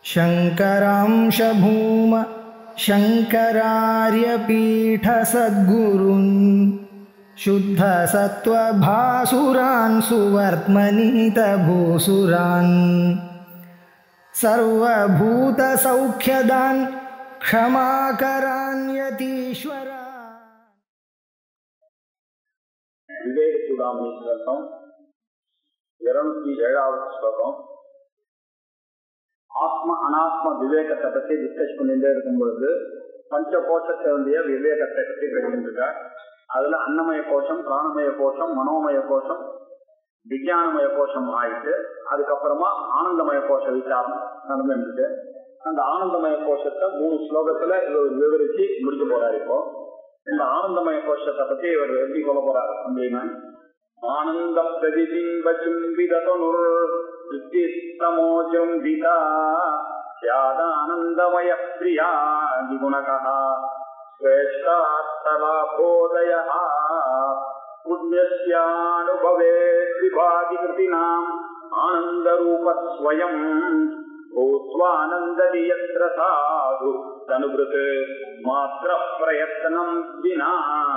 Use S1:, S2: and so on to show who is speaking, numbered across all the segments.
S1: शङ्करांशभूम शङ्करार्यपीठसद्गुरुन् शुद्धसत्त्वभासुरान् सुवर्त्मनीतभूसुरान् सर्वभूतसौख्यदान् क्षमाकरान्यतीश्वरा
S2: விவேக சூடாமணி ஸ்லோகம் இருநூத்தி ஏழாவது ஸ்லோகம் ஆத்ம அனாத்ம விவேகத்தை பத்தி டிஸ்கஸ் பண்ணிட்டே இருக்கும் பொழுது பஞ்ச கோஷத்தினுடைய விவேகத்தை பற்றி பேசிட்டு அதுல அன்னமய கோஷம் பிராணமய கோஷம் மனோமய கோஷம் விஞ்ஞானமய கோஷம் ஆயிட்டு அதுக்கப்புறமா ஆனந்தமய கோஷ விசாரம் நடந்துருக்கு அந்த ஆனந்தமய கோஷத்தை மூணு ஸ்லோகத்துல இவர் விவரிச்சு முடிக்க போறாரு இப்போ இந்த ஆனந்தமய கோஷத்தை பத்தி இவர் எப்படி சொல்ல போறாரு அப்படின்னா ஆனந்த பிரதிபிம்ப சும்பிதனுர் வித்தமோஜும்பிதா சியாதானந்தமய பிரியா விகுணகா श्रेष्ठार्थलाभोदय पुण्यस्यानुभवे विभागिकृतीनाम् आनन्दरूपस्वयम् भूत्वानन्दति यत्र साधु तनुभृत् मात्रप्रयत्नम् विना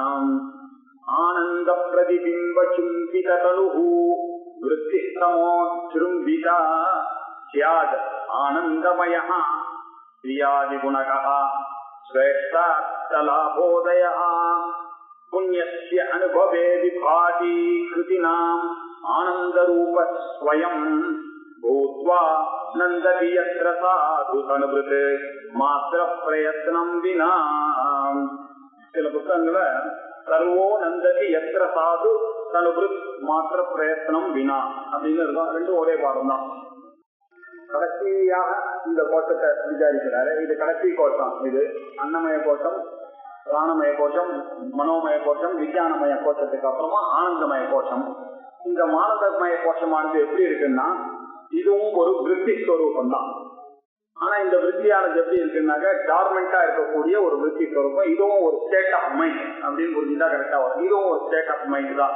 S2: आनन्दप्रतिबिम्बचुम्बिततनुः वृत्तिस्तमोजृम्बिता स्यात् आनन्दमयः प्रियादिगुणकः श्रेष्ठार्थलाभोदयः पुण्यस्य अनुभवे विभाति कृतीनाम् आनन्दरूपस्वयम् भूत्वा नन्दति यत्र साधु तनुभृत् மாத்திர பிரயத்னம் வினா சில புத்தகங்கள சர்வோ நந்ததி எத்திர சாது தனுபிருத் மாத்திர பிரயத்னம் வினா அப்படின்னு இருக்கும் ரெண்டும் ஒரே பாடம் தான் கடைசியாக இந்த கோஷத்தை விசாரிக்கிறாரு இது கடைசி கோஷம் இது அன்னமய கோஷம் பிராணமய கோஷம் மனோமய கோஷம் விஞ்ஞானமய கோஷத்துக்கு அப்புறமா ஆனந்தமய கோஷம் இந்த மானதமய கோஷமானது எப்படி இருக்குன்னா இதுவும் ஒரு விருத்தி ஸ்வரூபம் தான் ஆனா இந்த விருத்தியானது எப்படி இருக்குன்னாக்க டார்மெண்டா இருக்கக்கூடிய ஒரு விருத்தி ஸ்வரூபம் இதுவும் ஒரு ஸ்டேட் ஆஃப் மைண்ட் அப்படின்னு புரிஞ்சுட்டா கரெக்டா வரும் இதுவும் ஒரு ஸ்டேட் ஆஃப் மைண்ட் தான்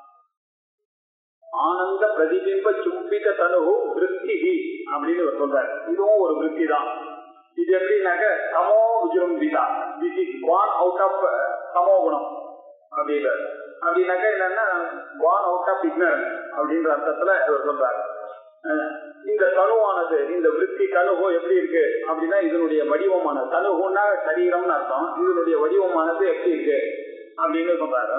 S2: ஆனந்த பிரதிபிம்ப சும்பித தனுகு விருத்தி அப்படின்னு இவர் சொல்றாரு இதுவும் ஒரு விருத்தி தான் இது எப்படின்னாக்க சமோ விஜும்பிதா this is one out of சமோ குணம் அப்படின்றாரு அப்படின்னாக்க என்னன்னா ஒன் அவுட் ஆஃப் இக்னரன்ஸ் அப்படின்ற அர்த்தத்துல இவர் சொல்றாரு இந்த தனுவானது இந்த விருத்தி தனுகோ எப்படி இருக்கு அப்படின்னா இதனுடைய வடிவமான தனுகுன்னா சரீரம்னு அர்த்தம் இதனுடைய வடிவமானது எப்படி இருக்கு அப்படின்னு சொல்றாரு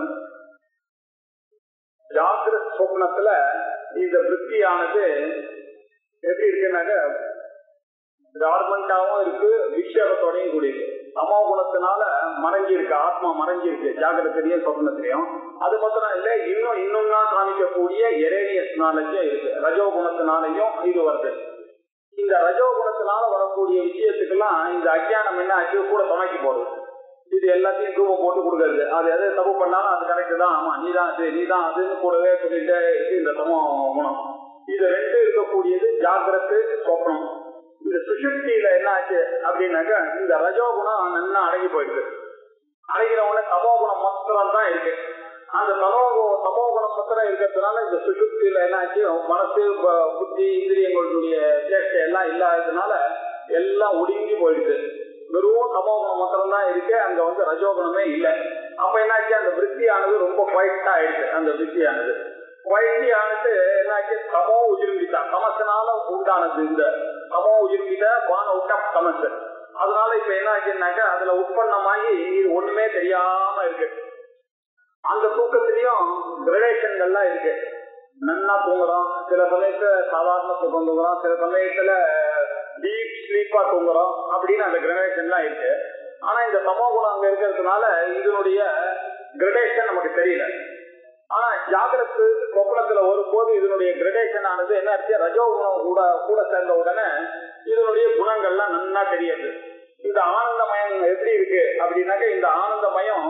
S2: ஜாகிர சொப்னத்துல இந்த விற்பியானது எப்படி இருக்குன்னாக்க டார்மெண்டாவும் இருக்கு விக்ஷேபத்தோடையும் கூடி இருக்கு சமோ குணத்தினால மறைஞ்சி இருக்கு ஆத்மா மறைஞ்சி இருக்கு ஜாகிரத்திலையும் சொப்னத்திலையும் அது மாத்திரம் இல்ல இன்னும் இன்னும் தான் காமிக்கக்கூடிய எரேனியஸ் நாலேஜும் இருக்கு ரஜோ குணத்தினாலையும் இது வருது இந்த ரஜோ குணத்தினால வரக்கூடிய விஷயத்துக்கெல்லாம் இந்த அஜ்ஞானம் என்ன ஆச்சு கூட துணைக்கு போடுது இது எல்லாத்தையும் தூபம் போட்டு கொடுக்கறது அது எது தப்பு பண்ணாலும் அது கரெக்ட் தான் ஆமா நீ தான் அது நீ தான் அதுன்னு கூடவே சொல்லிட்டே இருக்கு இந்த சமோ குணம் இது ரெண்டு இருக்கக்கூடியது ஜாகிரத்து சொப்னம் இந்த சுசுப்தியில என்ன ஆச்சு அப்படின்னாக்க இந்த ரஜோ குணம் நல்லா அடங்கி போயிருக்கு அடங்கினவன தமோ குணம் மொத்தம் தான் இருக்கு அந்த தமோ தமோ குணம் மொத்தம் இருக்கிறதுனால இந்த சுசுப்தியில என்ன ஆச்சு மனசு புத்தி இந்திரியங்களுடைய சேஷ்டை எல்லாம் இல்லாததுனால எல்லாம் ஒடுங்கி போயிடுது வெறும் தமோகுணம் மாத்திரம் தான் இருக்கு அங்க வந்து ரஜோகுணமே இல்லை அப்ப என்னாச்சு அந்த விற்பியானது ரொம்ப குவைட்டா ஆயிடுச்சு அந்த விற்பியானது குவைட்டியானது என்னாச்சு தமோ உஜிரும்பிதா தமசனால உண்டானது இந்த தமோ உஜிரும்பித வான் அவுட் ஆஃப் தமசு அதனால இப்ப என்ன ஆச்சுன்னாக்கா அதுல உற்பத்தமாகி இது ஒண்ணுமே தெரியாம இருக்கு அந்த தூக்கத்திலயும் கிரடேஷன்கள்லாம் இருக்கு நன்னா தூங்குறோம் சில சமயத்துல சாதாரண தூக்கம் தூங்குறோம் சில சமயத்துல டீப் ஸ்லீப்பா தூங்குறோம் அப்படின்னு அந்த கிரடேஷன்லாம் இருக்கு ஆனா இந்த சமோ குணம் அங்க இருக்கிறதுனால இதனுடைய கிரடேஷன் நமக்கு தெரியல ஆனா ஜாகிரத்து கொப்பளத்துல வரும்போது இதனுடைய கிரடேஷன் ஆனது என்ன ஆச்சு ரஜோ குணம் கூட கூட சேர்ந்த உடனே இதனுடைய குணங்கள்லாம் நன்னா தெரியுது இந்த ஆனந்தமயம் எப்படி இருக்கு அப்படின்னாக்க இந்த ஆனந்தமயம்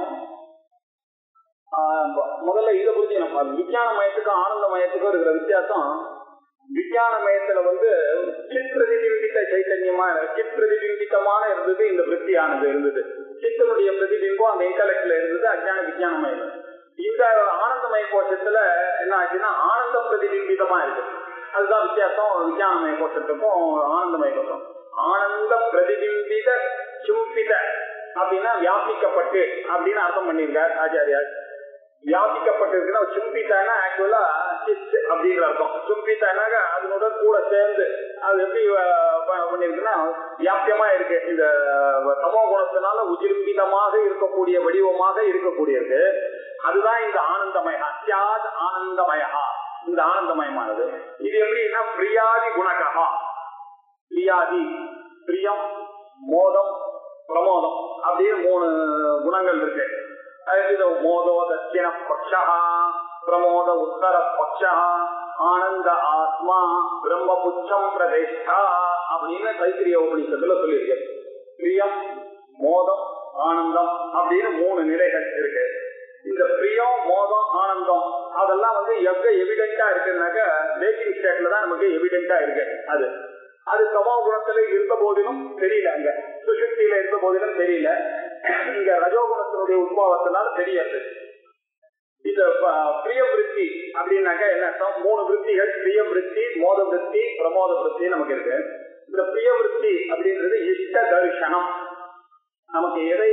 S2: முதல்ல இதை புரிஞ்சுக்கணும் விஞ்ஞான மயத்துக்கும் ஆனந்த மயத்துக்கும் இருக்கிற வித்தியாசம் விஞ்ஞான மயத்துல வந்து சித் பிரதிபிம்பித்த சைத்தன்யமா சித் பிரதிபிம்பித்தமான இருந்தது இந்த விற்பியானது இருந்தது சித்தனுடைய பிரதிபிம்பம் அந்த இன்டலெக்ட்ல இருந்தது அஜான விஞ்ஞான மயம் இந்த ஆனந்தமய கோஷத்துல என்ன ஆச்சுன்னா ஆனந்த பிரதிபிம்பிதமா இருக்கு அதுதான் வித்தியாசம் விஞ்ஞானமய கோஷத்துக்கும் ஆனந்தமய கோஷம் ஆனந்த பிரதிபிம்பித சும்பித அப்படின்னா வியாபிக்கப்பட்டு அப்படின்னு அர்த்தம் பண்ணியிருக்கார் ஆச்சாரியார் வியாபிக்கப்பட்டிருக்குன்னா சும்பித்தானா ஆக்சுவலா சித் அப்படின்ற அர்த்தம் சும்பித்தானாக அதனோட கூட சேர்ந்து அது எப்படி அஹ், ப- பண்ணிருக்குன்னா வியாபியமா இருக்கு இந்த தமோ குணத்தினால உஜிர்பிதமாக இருக்கக்கூடிய வடிவமாக இருக்கக்கூடியது அதுதான் இந்த ஆனந்தமயா அத்தியாத் ஆனந்தமயா இந்த ஆனந்தமயமானது இது எப்படின்னா பிரியாதி குணகா பிரியாதி பிரியம் மோதம் பிரமோதம் அப்படின்னு மூணு குணங்கள் இருக்கு அது இது மோதோ தட்சிண பக்ஷா பிரமோத உத்தர பக்ஷா ஆனந்த ஆத்மா பிரம்மபுச்சம் பிரதேஷ்டா அப்படின்னு தைத்திரிய உபநிஷத்துல சொல்லியிருக்கு பிரியம் மோதம் ஆனந்தம் அப்படின்னு மூணு நிலைகள் இருக்கு இந்த பிரியம் மோதம் ஆனந்தம் அதெல்லாம் வந்து எங்க எவிடென்டா இருக்குன்னாக்க பேக்கிங் ஸ்டேட்ல தான் நமக்கு எவிடென்டா இருக்கு அது அது சமோ குணத்துல இருந்த போதிலும் தெரியல அங்க சுசுக்தியில இருந்த போதிலும் தெரியல இங்க ரஜோகுணத்தினுடைய உத்பாவத்தினால தெரியாது இந்த ப- பிரிய விருத்தி அப்படின்னாக்கா என்ன அர்த்தம் மூணு விருத்திகள் பிரிய விருத்தி மோத விருத்தி பிரமோத விருத்தி நமக்கு இருக்கு இந்த பிரிய விருத்தி அப்படின்றது இஷ்ட தரிசனம் நமக்கு எதை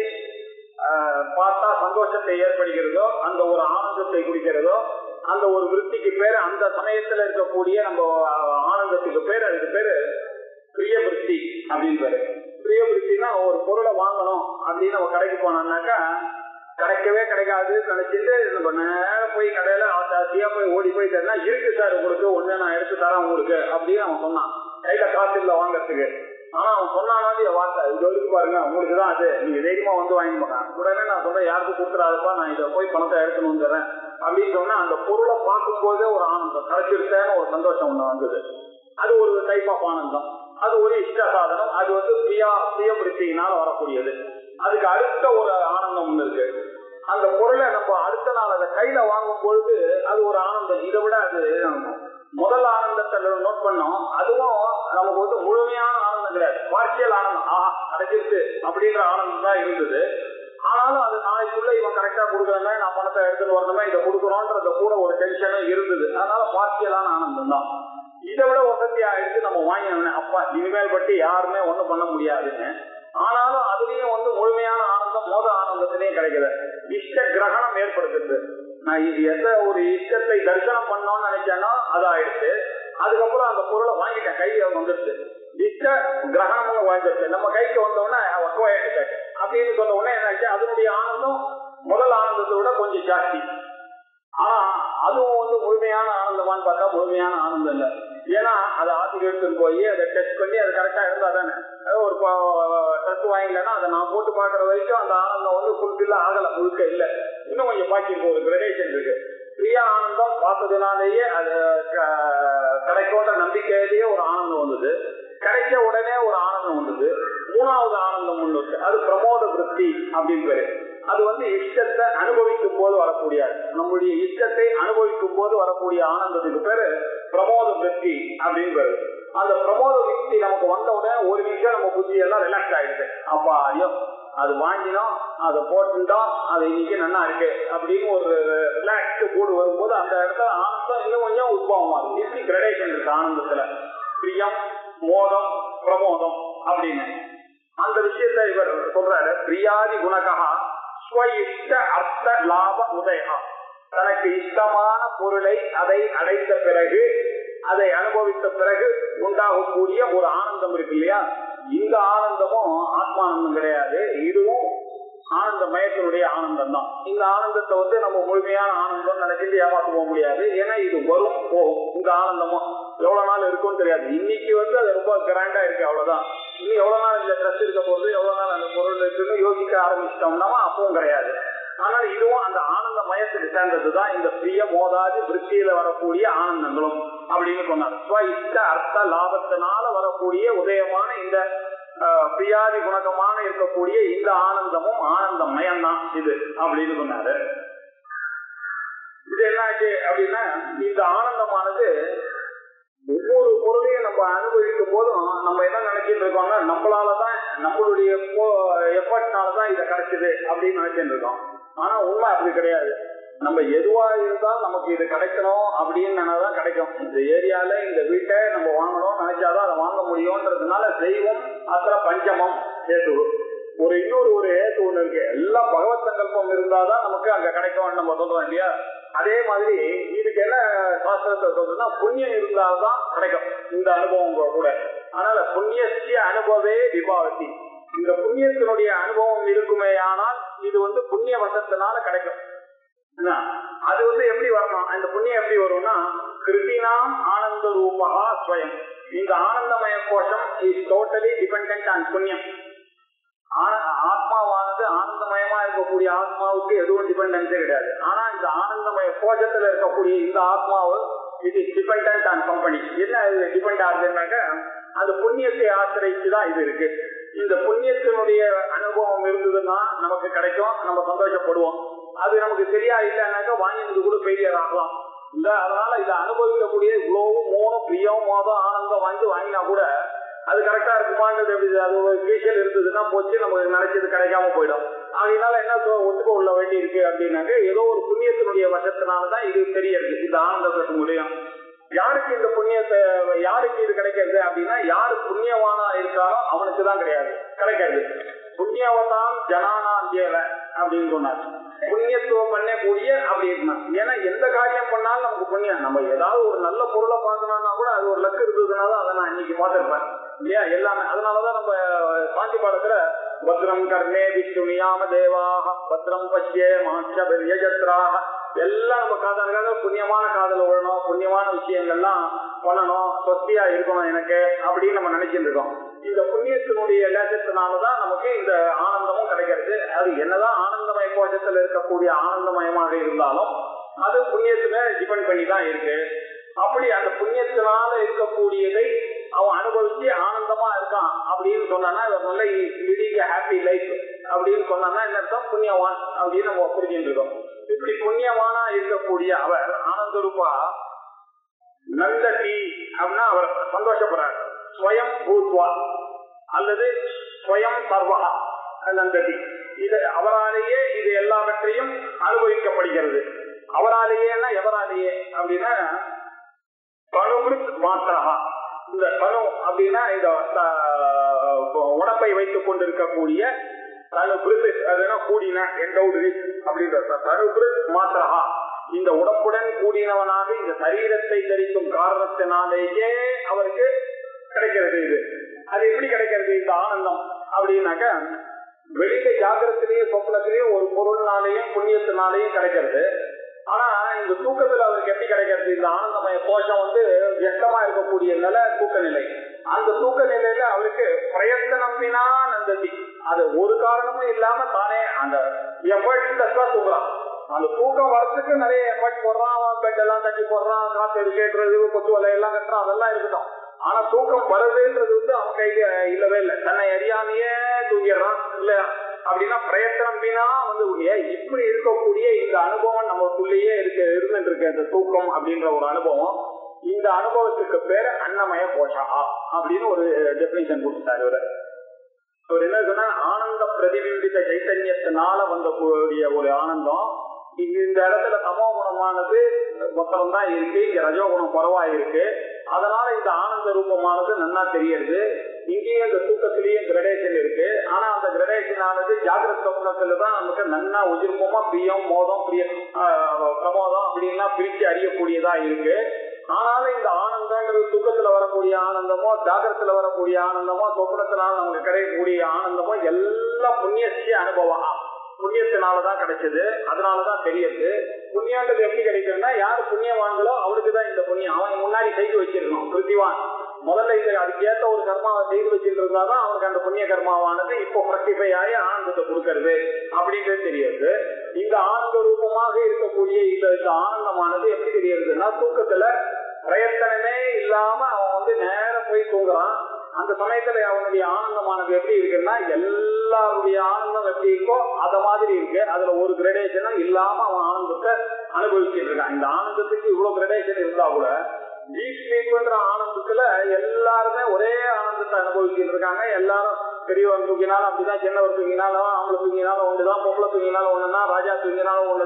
S2: ஆஹ், பார்த்தா சந்தோஷத்தை ஏற்படுகிறதோ அந்த ஒரு ஆனந்தத்தை குறிக்கிறதோ அந்த ஒரு விருத்திக்கு பேரு அந்த சமயத்துல இருக்கக்கூடிய நம்ம ஆஹ், ஆனந்தத்துக்கு பேரு அதுக்கு பேரு பிரிய விருத்தி அப்படின்னு பேரு பிரிய விருத்தினா ஒரு பொருளை வாங்கணும் அப்படின்னு நம்ம கடைக்கு போனோம்னாக்கா கிடைக்கவே கிடைக்காது கிடைச்சிட்டு நம்ம நேரா போய் கடையில ஆசாசியா போய் ஓடி போய் தரனா இருக்கு சார் உங்களுக்கு ஒண்ணு நான் எடுத்து தரேன் உங்களுக்கு அப்படின்னு அவன் சொன்னான் கையில காசு இல்ல வாங்கறதுக்கு ஆனா அவன் சொன்னானாலும் இதை வார்த்தை இது வரைக்கும் பாருங்க உங்களுக்கு தான் அது நீங்க தைரியமா வந்து வாங்கி போனான் உடனே நான் சொல்றேன் யாருக்கும் கொடுத்துறாதுப்பா நான் இதை போய் பணத்தை எடுத்துன்னு வந்துடுறேன் அப்படின்னு சொன்னா அந்த பொருளை பார்க்கும் போதே ஒரு ஆனந்தம் கிடைச்சிருச்சேன்னு ஒரு சந்தோஷம் ஒண்ணு வந்தது அது ஒரு டைப் ஆஃப் ஆனந்தம் அது ஒரு இஷ்ட சாதனம் அது வந்து பிரியா பிரியபிருத்தியினால வரக்கூடியது அதுக்கு அடுத்த ஒரு ஆனந்தம் ஒண்ணு இருக்கு அந்த பொருளை நம்ம அடுத்த நாள் அதை கையில வாங்கும் பொழுது அது ஒரு ஆனந்தம் இதை விட அது முதல் ஆனந்தத்தை நோட் பண்ணோம் அதுவும் நமக்கு வந்து முழுமையான ஆனந்தம் கிடையாது பார்சியல் ஆனந்தம் ஆஹா கிடைச்சிருச்சு அப்படின்ற ஆனந்தம் தான் இருந்தது ஆனாலும் அது நாளைக்குள்ள இவன் கரெக்டா கொடுக்கறமே நான் பணத்தை எடுத்துட்டு வரணுமே இதை கொடுக்குறோன்றது கூட ஒரு டென்ஷனும் இருந்தது அதனால பார்சியலான ஆனந்தம் தான் இதை விட வசதி ஆயிடுச்சு நம்ம வாங்கினோம் அப்பா இனிமேல் பற்றி யாருமே ஒண்ணும் பண்ண முடியாதுன்னு ஆனாலும் அதுலயும் வந்து முழுமையான ஆனந்தம் மோத ஆனந்தத்திலையும் கிடைக்குது இஷ்ட கிரகணம் ஏற்படுத்துது நான் இது எந்த ஒரு இஷ்டத்தை தரிசனம் பண்ணோம்னு நினைச்சேனோ அது ஆயிடுச்சு அதுக்கப்புறம் அந்த பொருளை வாங்கிட்டேன் கையில வந்துடுச்சு இஷ்ட கிரகணம்னு வாங்கிடுச்சு நம்ம கைக்கு வந்தோடனே ஒக்கவாயிட்டு அப்படின்னு சொன்ன உடனே என்னாச்சு அதனுடைய ஆனந்தம் முதல் ஆனந்தத்தை விட கொஞ்சம் ஜாஸ்தி ஆனா அதுவும் வந்து முழுமையான ஆனந்தமான்னு பார்த்தா முழுமையான ஆனந்தம் இல்ல ஏன்னா அதை ஆசிரியர் எடுத்துன்னு போய் அதை டெஸ்ட் பண்ணி அது கரெக்டா இருந்தா தானே அது ஒரு ட்ரெஸ் வாங்கிட்டேன்னா அதை நான் போட்டு பாக்குற வரைக்கும் அந்த ஆனந்தம் வந்து ஃபுல்ஃபில் ஆகல முழுக்க இல்ல இன்னும் கொஞ்சம் பாக்கி இருக்கு ஒரு கிரடேஷன் இருக்கு பிரியா ஆனந்தம் பார்த்ததுனாலேயே அது க- கிடைக்கோன்ற நம்பிக்கையிலேயே ஒரு ஆனந்தம் வந்தது கிடைச்ச உடனே ஒரு ஆனந்தம் வந்தது மூணாவது ஆனந்தம் ஒண்ணு இருக்கு அது பிரமோத விருத்தி அப்படின்னு பேரு அது வந்து இஷ்டத்தை அனுபவிக்கும் போது வரக்கூடிய நம்முடைய இஷ்டத்தை அனுபவிக்கும் போது வரக்கூடிய ஆனந்தத்துக்கு பேரு பிரமோத விருத்தி அப்படின்னு பேரு அந்த பிரமோத விருத்தி நமக்கு வந்த உடனே ஒரு நிமிஷம் நம்ம புத்தி எல்லாம் ரிலாக்ஸ் ஆயிடுது அப்பா ஐயோ அது வாங்கினோம் அதை போட்டுட்டோம் அது இன்னைக்கு நல்லா இருக்கு அப்படின்னு ஒரு ரிலாக்ஸ் கூடு வரும்போது அந்த இடத்துல ஆனந்தம் இன்னும் கொஞ்சம் உத்பவமா இருக்கு இப்படி கிரடேஷன் இருக்கு ஆனந்தத்துல பிரியம் மோதம் பிரமோதம் அப்படின்னு அந்த விஷயத்தை இவர் சொல்றாரு பிரியாதி குணகா ஸ்வ இஷ்ட அர்த்த லாப உதயா தனக்கு இஷ்டமான பொருளை அதை அடைத்த பிறகு அதை அனுபவித்த பிறகு உண்டாகக்கூடிய ஒரு ஆனந்தம் இருக்கு இல்லையா இந்த ஆனந்தமும் ஆத்மானந்தம் கிடையாது இதுவும் ஆனந்த மயத்தினுடைய ஆனந்தம் தான் இந்த ஆனந்தத்தை வந்து நம்ம முழுமையான ஆனந்தம் நினைச்சிட்டு ஏமாத்த போக முடியாது ஏன்னா இது வரும் போகும் இந்த ஆனந்தமும் எவ்வளவு நாள் இருக்கும்னு தெரியாது இன்னைக்கு வந்து அது ரொம்ப கிராண்டா இருக்கு அவ்வளவுதான் இனி எவ்வளவு நாள் இந்த ட்ரெஸ் இருக்க போகுது எவ்வளவு நாள் அந்த பொருள் இருக்குன்னு யோசிக்க ஆரம்பிச்சிட்டோம்னா அப்பவும் கிடையாது ஆனால் இதுவும் அந்த ஆனந்த மயத்துக்கு சேர்ந்ததுதான் இந்த பிரிய மோதாதி விருத்தியில வரக்கூடிய ஆனந்தங்களும் அப்படின்னு சொன்னார் ஸ்வ இஷ்ட அர்த்த லாபத்தினால வரக்கூடிய உதயமான இந்த அஹ், பிரியாதி குணகமான இருக்கக்கூடிய இந்த ஆனந்தமும் ஆனந்த மயம்தான் இது அப்படின்னு சொன்னாரு இது என்னாச்சு அப்படின்னா இந்த ஆனந்தமானது ஒவ்வொரு பொருளையும் நம்ம அனுபவிக்கும் போதும் நம்ம என்ன நினைச்சிட்டு இருக்கோம்னா நம்மளாலதான் நம்மளுடைய எஃபர்ட்னால தான் இதை கிடைச்சது அப்படின்னு நினைச்சிட்டு இருக்கோம் ஆனா உண்மை அப்படி கிடையாது நம்ம எதுவா இருந்தாலும் நமக்கு இது கிடைக்கணும் அப்படின்னு நினைதான் கிடைக்கும் இந்த ஏரியால இந்த வீட்டை நம்ம வாங்கணும் நினைச்சாதான் அதை வாங்க முடியும்ன்றதுனால தெய்வம் அத்தனை பஞ்சமம் ஏது ஒரு இன்னொரு ஒரு ஏத்து ஒண்ணு இருக்கு எல்லாம் பகவத் சங்கல்பம் இருந்தாதான் நமக்கு அங்க கிடைக்கும் நம்ம சொல்றோம் இல்லையா அதே மாதிரி இதுக்கு என்ன சாஸ்திரத்தை சொல்றதுன்னா புண்ணியம் இருந்தால்தான் கிடைக்கும் இந்த அனுபவம் கூட அதனால புண்ணியசிய அனுபவே விபாவதி இந்த புண்ணியத்தினுடைய அனுபவம் இருக்குமே ஆனால் இது வந்து புண்ணிய வசத்தினால கிடைக்கும் என்ன? அது வந்து எப்படி வரணும் அந்த புண்ணியம் எப்படி வரும்னா கிருத்தினாம் ஆனந்த ரூபகா ஸ்வயம் இந்த ஆனந்தமய கோஷம் இஸ் டோட்டலி டிபெண்ட் ஆன் புண்ணியம் ஆன- ஆத்மாவானது ஆனந்தமயமா இருக்கக்கூடிய ஆத்மாவுக்கு எதுவும் டிபெண்டன்ஸே கிடையாது ஆனா இந்த ஆனந்தமய கோஷத்துல இருக்கக்கூடிய இந்த ஆத்மாவு இது டிபெண்ட் ஆன் கம்பெனி என்ன இது டிபெண்ட் ஆகுதுன்னாக்க அந்த புண்ணியத்தை ஆசிரிச்சு தான் இது இருக்கு இந்த புண்ணியத்தினுடைய அனுபவம் இருந்ததுன்னா நமக்கு கிடைக்கும் நம்ம சந்தோஷப்படுவோம் அது நமக்கு சரியா இல்லைன்னாக்கா வாங்கினது கூட ஃபெயிலியர் ஆகலாம் இல்ல அதனால இதை அனுபவிக்கக்கூடிய இவ்வளவு மூணு பிரியம் மோதம் ஆனந்தம் வாங்கி வாங்கினா கூட அது கரெக்டா இருக்குமான்றது எப்படி அது ஒரு கிரீஷல் இருந்ததுன்னா போச்சு நமக்கு நினைச்சது கிடைக்காம போயிடும் அதனால என்ன சொ- ஒத்துக்க உள்ள வேண்டி இருக்கு அப்படின்னாக்க ஏதோ ஒரு புண்ணியத்தினுடைய வசத்தினாலதான் இது தெரியறது இந்த ஆனந்தத்துக்கு முடியும் யாருக்கு இந்த புண்ணியத்தை யாருக்கு இது கிடைக்கிறது அப்படின்னா யாரு புண்ணியவானா இருக்காரோ அவனுக்கு தான் கிடையாது கிடைக்கிறது புண்ணியவதான் ஜனானாம் தேவ அப்படின்னு சொன்னார் புண்ணியத்துவம் பண்ணக்கூடிய அப்படி இருக்கணும் ஏன்னா எந்த காரியம் பண்ணாலும் நமக்கு புண்ணியம் நம்ம ஏதாவது ஒரு நல்ல பொருளை பார்க்கணும்னா கூட அது ஒரு லக்கு இருந்ததுனால தான் அதை நான் இன்னைக்கு பார்த்திருப்பேன் இல்லையா எல்லாமே அதனாலதான் நம்ம சாந்தி பாடத்துல பத்ரம் கர்ணே விஷ்ணு நியாம தேவாக பத்ரம் பஷ்யே மாட்ச பெரியஜத்ராக எல்லாம் நம்ம காதலுக்காக புண்ணியமான காதல் விழணும் புண்ணியமான விஷயங்கள்லாம் பண்ணணும் சொத்தியா இருக்கணும் எனக்கு அப்படின்னு நம்ம நினைச்சிட்டு இருக்கோம் இந்த புண்ணியத்தினுடைய லேசத்தினாலதான் நமக்கு இந்த ஆனந்தமும் கிடைக்கிறது அது என்னதான் ஆனந்தமய கோஷத்துல இருக்கக்கூடிய ஆனந்தமயமாக இருந்தாலும் அது புண்ணியத்துல டிபெண்ட் பண்ணி தான் இருக்கு அப்படி அந்த புண்ணியத்தினால இருக்கக்கூடியதை அவன் அனுபவிச்சு ஆனந்தமா இருக்கான் அப்படின்னு சொன்னான்னா இவர் நல்ல லிடிங் ஹாப்பி லைஃப் அப்படின்னு சொன்னான்னா என்ன அர்த்தம் புண்ணியவான் அப்படின்னு நம்ம புரிஞ்சுட்டு இருக்கோம் இப்படி புண்ணியவானா இருக்கக்கூடிய அவர் ஆனந்த ரூபா நல்ல டீ அப்படின்னா அவர் சந்தோஷப்படுறார் ஸ்வயம் பூத்வா அல்லது ஸ்வயம் சர்வகா நந்ததி இது அவராலேயே இது எல்லாவற்றையும் அனுபவிக்கப்படுகிறது அவராலேயேன்னா எவராலேயே அப்படின்னா கணுமிருத் மாத்திரகா இந்த கணு அப்படின்னா இந்த அஹ், உடம்பை வைத்துக் கொண்டிருக்கக்கூடிய தனு பிரித் அதுனா கூடின எண்டவுடு அப்படின்ற தனு பிரித் மாத்திரகா இந்த உடம்புடன் கூடினவனாக இந்த சரீரத்தை தரிக்கும் காரணத்தினாலேயே அவருக்கு கிடைக்கிறது இது அது எப்படி கிடைக்கிறது இந்த ஆனந்தம் அப்படின்னாக்க வெளியில ஜாகிரத்திலேயும் சொப்னத்திலேயும் ஒரு பொருள்னாலேயும் புண்ணியத்தினாலேயும் கிடைக்கிறது ஆனா இந்த தூக்கத்துல அவருக்கு எப்படி கிடைக்கிறது இந்த ஆனந்தமய கோஷம் வந்து வியக்தமா இருக்கக்கூடிய நிலை தூக்க நிலை அந்த தூக்க நிலையில அவருக்கு பிரயத்தனம்னா நந்ததி அது ஒரு காரணமும் இல்லாம தானே அந்த எஃபர்ட் தான் தூங்குறான் அந்த தூக்கம் வரத்துக்கு நிறைய எஃபர்ட் போடுறான் அவன் பெட் எல்லாம் தட்டி போடுறான் காத்து கேட்டுறது கொத்து வலை எல்லாம் கட்டுறான் அதெல்லாம் இருக்கட்டும் ஆனா தூக்கம் வருதுன்றது வந்து அவன் கைக்கு இல்லவே இல்லை தன்னை அறியாமையே தூங்கிடுறான் இல்ல அப்படின்னா பிரயத்தனம் வீணா வந்து ஏன் இப்படி இருக்கக்கூடிய இந்த அனுபவம் நமக்குள்ளேயே இருக்க இருந்துட்டு இருக்கு இந்த தூக்கம் அப்படின்ற ஒரு அனுபவம் இந்த அனுபவத்துக்கு பேரு அன்னமய கோஷா அப்படின்னு ஒரு டெபினிஷன் கொடுத்தாரு இவரு அவர் என்ன சொன்னா ஆனந்த பிரதிபிம்பித்த சைத்தன்யத்தினால வந்த கூடிய ஒரு ஆனந்தம் இங்க இந்த இடத்துல தமோ குணமானது மொத்தம் தான் இருக்கு இங்க ரஜோகுணம் குறவா இருக்கு அதனால இந்த ஆனந்த ரூபமானது நல்லா தெரியுது இங்கேயும் இந்த தூக்கத்திலேயும் கிரடேஷன் இருக்கு ஆனா அந்த கிரடேஷன் ஆனது ஜாகிரத சொப்னத்துல தான் நமக்கு நன்னா உதிர்ப்பமா பிரியம் மோதம் பிரிய ஆஹ், பிரமோதம் அப்படின்லாம் பிரிச்சு அறியக்கூடியதா இருக்கு ஆனாலும் இந்த ஆனந்தங்கிறது தூக்கத்துல வரக்கூடிய ஆனந்தமோ ஜாகிரத்துல வரக்கூடிய ஆனந்தமோ சொப்னத்தினால நமக்கு கிடைக்கக்கூடிய ஆனந்தமோ எல்லாம் புண்ணியசிய அனுபவம் புண்ணியத்தினாலதான் கிடைச்சது அதனாலதான் தெரியுது புண்ணியன்றது எப்படி கிடைக்குதுன்னா யார் புண்ணியவான்களோ அவனுக்கு தான் இந்த புண்ணியம் அவன் முன்னாடி செய்து வச்சிருக்கணும் பிருத்திவான் முதல்ல இது அதுக்கு ஏத்த ஒரு கர்மாவை செய்து வச்சுட்டு இருந்தாதான் அவனுக்கு அந்த புண்ணிய கர்மாவானது இப்போ பிரக்டிஃபை ஆகி ஆனந்தத்தை கொடுக்கறது அப்படின்றது தெரியுது இந்த ஆனந்த ரூபமாக இருக்கக்கூடிய இந்த இந்த ஆனந்தமானது எப்படி தெரியுதுன்னா தூக்கத்துல பிரயத்தனமே இல்லாம அவன் வந்து நேரம் போய் தூங்குறான் அந்த சமயத்துல அவனுடைய ஆனந்தமானது எப்படி இருக்குன்னா எல்லாருடைய ஆனந்தம் எப்படி இருக்கோ அத மாதிரி இருக்கு அதுல ஒரு கிரடேஷனும் இல்லாம அவன் ஆனந்தத்தை அனுபவிச்சுட்டு இருக்கான் இந்த ஆனந்தத்துக்கு இவ்வளவு கிரடேஷன் இருந்தா கூட டீப் ஸ்லீப்ன்ற ஆனந்தத்துல எல்லாருமே ஒரே ஆனந்தத்தை அனுபவிச்சுட்டு இருக்காங்க எல்லாரும் பெரியவன் தூங்கினாலும் அப்படிதான் சின்னவர் தூங்கினாலும் ஆம்பளை தூங்கினாலும் ஒண்ணுதான் பொம்பளை தூங்கினாலும் ஒண்ணுதான் ராஜா தூங்கினாலும் ஒண்ணுதான்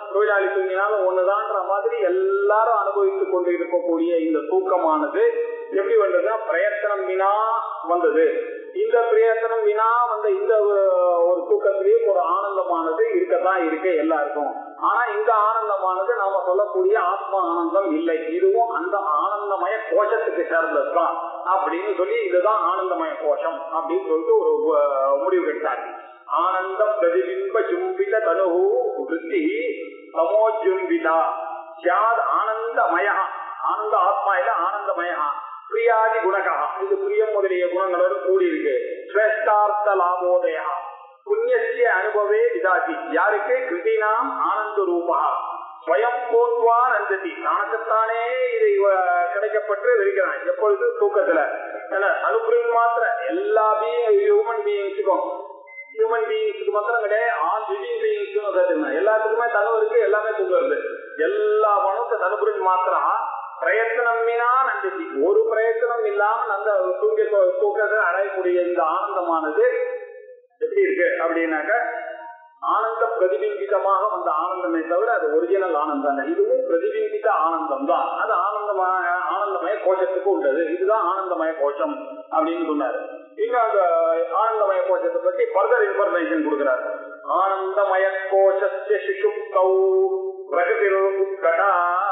S2: தொழிலாளி தூங்கினாலும் ஒண்ணுதான்ற மாதிரி எல்லாரும் அனுபவித்துக் கொண்டு இருக்கக்கூடிய இந்த தூக்கமானது எப்படி வந்ததுன்னா பிரயத்தனம் வினா வந்தது இந்த பிரயத்தனம் வினா வந்த இந்த அஹ், ஒரு தூக்கத்திலேயும் ஒரு ஆனந்தமானது இருக்கத்தான் இருக்கு எல்லாருக்கும் ஆனா இந்த ஆனந்தமானது நாம சொல்லக்கூடிய ஆத்ம ஆனந்தம் இல்லை இதுவும் அந்த ஆனந்தமய கோஷத்துக்கு சேர்ந்ததுதான் அப்படின்னு சொல்லி இதுதான் ஆனந்தமய கோஷம் அப்படின்னு சொல்லிட்டு ஒரு அஹ், முடிவு கட்டார் ஆனந்த பிரதிபிம்ப ஜும்பித தனு விருத்தி சமோஜும்பிதா சியாத் ஆனந்தமய ஆனந்த ஆத்மா இல்ல ஆனந்தமய பிரியாதி குணகா இது பிரியம் முதலிய குணங்களோடு கூடி இருக்கு சிரேஷ்டார்த்த லாபோதயா புண்ணியசிய அனுபவே விதாதி யாருக்கு கிருதினாம் ஆனந்த ரூபா ஸ்வயம் போன்வா நந்ததி தனக்குத்தானே இதை அஹ், கிடைக்கப்பட்டு இருக்கிறான் எப்பொழுது தூக்கத்துல என்ன அனுப்புரின் மாத்திர எல்லா ஹியூமன் பீயிங்ஸுக்கும் ஹியூமன் பீயிங்ஸுக்கு மாத்திரம் கிடையாது ஆல் லிவிங் பீயிங்ஸும் எல்லாத்துக்குமே தனு இருக்கு எல்லாமே தூக்கம் இருக்கு எல்லா மனசு தனுபுரின் மாத்திரா பிரயத்தனம் மீனா நன்றி ஒரு பிரயத்தனம் இல்லாமல் அந்த தூங்க தூக்கத்தை அடையக்கூடிய இந்த ஆனந்தமானது எப்படி இருக்கு அப்படின்னாக்க ஆனந்த பிரதிபிம்பிதமாக வந்த ஆனந்தமே தவிர அது ஒரிஜினல் ஆனந்தம் இல்லை இதுவும் பிரதிபிம்பித ஆனந்தம் தான் அது ஆனந்தமய ஆனந்தமய கோஷத்துக்கு உண்டது இதுதான் ஆனந்தமய கோஷம் அப்படின்னு சொன்னாரு இங்க அந்த ஆனந்தமய கோஷத்தை பத்தி ஃபர்தர் இன்ஃபர்மேஷன் கொடுக்கிறார் ஆனந்தமய கோஷஸ்ய சிசுப்தௌ பிரகதி உத்கடா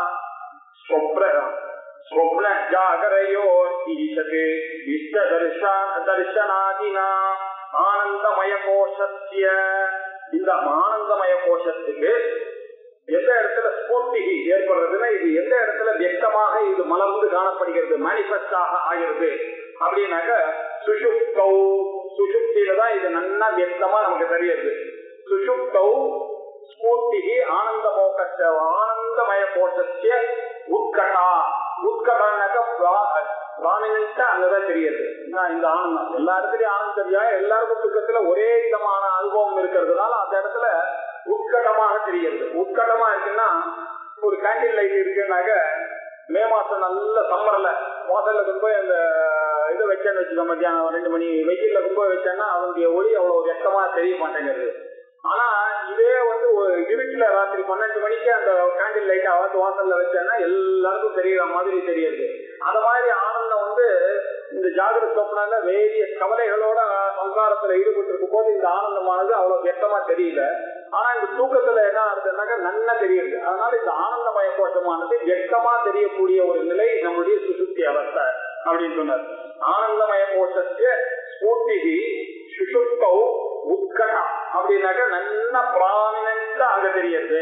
S2: ஸ்வப்ர ஸ்வப்ன ஜாகரையோ ஈஷதே இஷ்ட தர்ஷன தர்ஷனாதினா ஆனந்தமய கோஷஸ்ய இந்த ஆனந்தமய கோஷத்துக்கு எந்த இடத்துல ஸ்பூர்த்தி ஏற்படுறதுன்னா இது எந்த இடத்துல வியக்தமாக இது மலர்ந்து காணப்படுகிறது மேனிஃபெஸ்டாக ஆகிறது அப்படின்னாக்க சுஷுப்தௌ சுஷுப்தியில தான் இது நல்லா வியக்தமா நமக்கு தெரியுது சுஷுப்தௌ ஸ்பூர்த்தி ஆனந்த மோகச்ச ஆனந்தமய கோஷத்திய உட்கட்டா உட்கட்டானாக்க ப்ராமினா அங்கதான் தெரியுது நான் இந்த ஆனந்தம் எல்லா இடத்துலயும் ஆனந்தம் தெரியா எல்லாருக்கும் துக்கத்துல ஒரே விதமான அனுபவம் இருக்கிறதுனால அந்த இடத்துல உட்கட்டமாக தெரியுது உட்கட்டமா இருக்குன்னா ஒரு கேண்டில் லைட் இருக்குன்னாக்க மே மாசம் நல்ல சம்மர்ல வாசல்ல கொண்டு போய் அந்த இதை வச்சேன்னு வச்சுக்கோ மத்தியானம் ரெண்டு மணி வெயில்ல கொண்டு போய் வச்சேன்னா அதனுடைய ஒளி அவ்வளவு வெட்டமா தெரிய மாட்டேங்குது ஆனா இதே வந்து ஒரு இருட்டுல ராத்திரி பன்னெண்டு மணிக்கு அந்த கேண்டில் லைட் அவாத்து வாசல்ல வச்சேன்னா எல்லாருக்கும் தெரியற மாதிரி தெரியுது அந்த மாதிரி ஆனந்தம் வந்து இந்த ஜாகிரத சொப்னால வேறிய கவலைகளோட சம்சாரத்துல ஈடுபட்டு இருக்கும் போது இந்த ஆனந்தமானது அவ்வளவு வெட்டமா தெரியல ஆனா இந்த தூக்கத்துல என்ன ஆகுதுன்னாக்கா நன்னா தெரியுது அதனால இந்த ஆனந்தமய கோஷமானது வெட்டமா தெரியக்கூடிய ஒரு நிலை நம்மளுடைய சுசுப்தி அவஸ்தை அப்படின்னு சொன்னார் ஆனந்தமய கோஷத்திய ஸ்பூர்த்தி சுசுப்தௌ உட்கடா அப்படின்னாக்கா நல்ல பிராமினா அங்க தெரியுது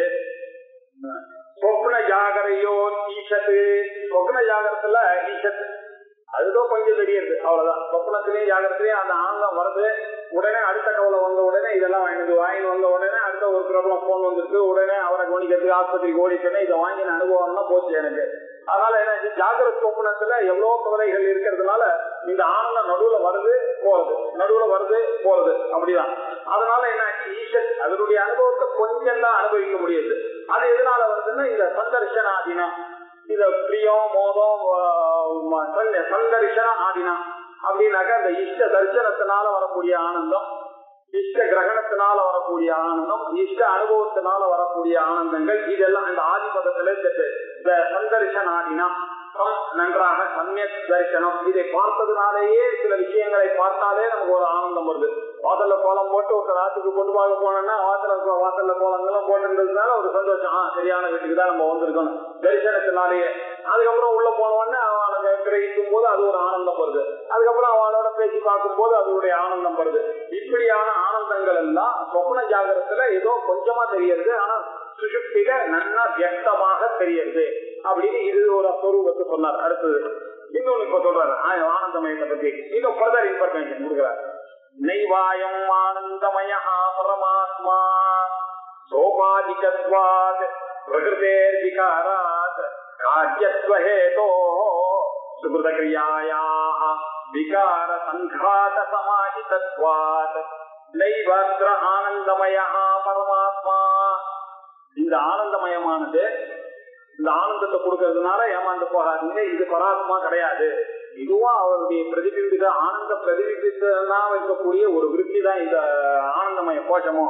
S2: சொப்ன ஜாகரையோ ஈஷத்து சொப்ன ஜாகரத்துல ஈஷத்து அதுதான் கொஞ்சம் தெரியுது அவ்வளவுதான் சொப்னத்திலயும் ஜாகிரத்திலயும் அந்த ஆனந்தம் வருது உடனே அடுத்த கவலை வந்த உடனே இதெல்லாம் வாங்கினது வாங்கி வந்த உடனே அடுத்த ஒரு பிரபலம் போன் வந்துருக்கு உடனே அவரை கவனிக்கிறதுக்கு ஆஸ்பத்திரிக்கு ஓடிட்டேனே இதை வாங்கின அனுபவம்லாம் போச்சு எனக்கு அதனால என்ன ஜாகிரத சொப்பனத்துல எவ்வளவு கவலைகள் இருக்கிறதுனால இந்த ஆனந்தம் நடுவுல வருது போறது நடுவுல வருது போறது அப்படிதான் அதனால என்ன ஆச்சு ஈஷத் அதனுடைய அனுபவத்தை கொஞ்சம் தான் அனுபவிக்க முடியுது அது எதனால வருதுன்னா இந்த சந்தர்ஷனாதினம் இந்த பிரியம் மோதம் ஆஹ் சந்த- சந்தர்ஷன ஆதினம் அப்படின்னாக்கா இந்த இஷ்ட தரிசனத்தினால வரக்கூடிய ஆனந்தம் இஷ்ட கிரகணத்தினால வரக்கூடிய ஆனந்தம் இஷ்ட அனுபவத்தினால வரக்கூடிய ஆனந்தங்கள் இதெல்லாம் இந்த ஆதிபதத்துல இந்த இந்த சந்தர்ஷன் ஆடினா சம் நன்றாக சமயக் தரிசனம் இதை பார்த்ததுனாலேயே சில விஷயங்களை பார்த்தாலே நமக்கு ஒரு ஆனந்தம் வருது வாசல்ல கோலம் போட்டு ஒரு ராத்துக்கு பொண்ணு பார்க்க போனோம்னா வாசல்ல வாசல்ல கோலங்கள்லாம் போட்டுன்றதுனால ஒரு சந்தோஷம் ஆ சரியான வீட்டுக்கு தான் நம்ம வந்திருக்கணும் தரிசனத்தினாலேயே அதுக்கப்புறம் உள்ள போன உடனே அவனை கிரகிக்கும் போது அது ஒரு ஆனந்தம் வருது அதுக்கப்புறம் அவனோட பேசி பார்க்கும் போது அதனுடைய ஆனந்தம் வருது இப்படியான ஆனந்தங்கள் எல்லாம் சொப்ன ஜாகரத்துல ஏதோ கொஞ்சமா தெரியுது ஆனா சுசுப்தில நன்னா வியக்தமாக தெரியுது அப்படின்னு இது ஒரு ஸ்வரூபத்தை சொன்னார் அடுத்தது இன்னொன்னு இப்ப சொல்றாரு ஆ- ஆனந்தமயத்தை பத்தி இன்னும் ஃபர்தர் இன்ஃபர்மேஷன் கொடுக்குறாரு நைவாயம் ஆனந்தமய பரமாத்மா சோபாதிகத்வாத் பிரகிருதேர் விகாராத் காஜத்வஹேதோ சுகிருதக்ரியாயாः விகார சங்காத சமாஹிதத்வாத் நைவத்ர ஆனந்தமய பரமாத்மா இந்த ஆனந்தமயமானது இந்த ஆனந்தத்தை கொடுக்கறதுனால ஏமாந்து போகாதீங்க இது பராத்மா கிடையாது இதுவும் அவருடைய பிரதிபிம்பித ஆனந்த பிரதிபிம்பித்தனா இருக்கக்கூடிய ஒரு விருத்தி தான் இந்த ஆனந்தமய கோஷமும்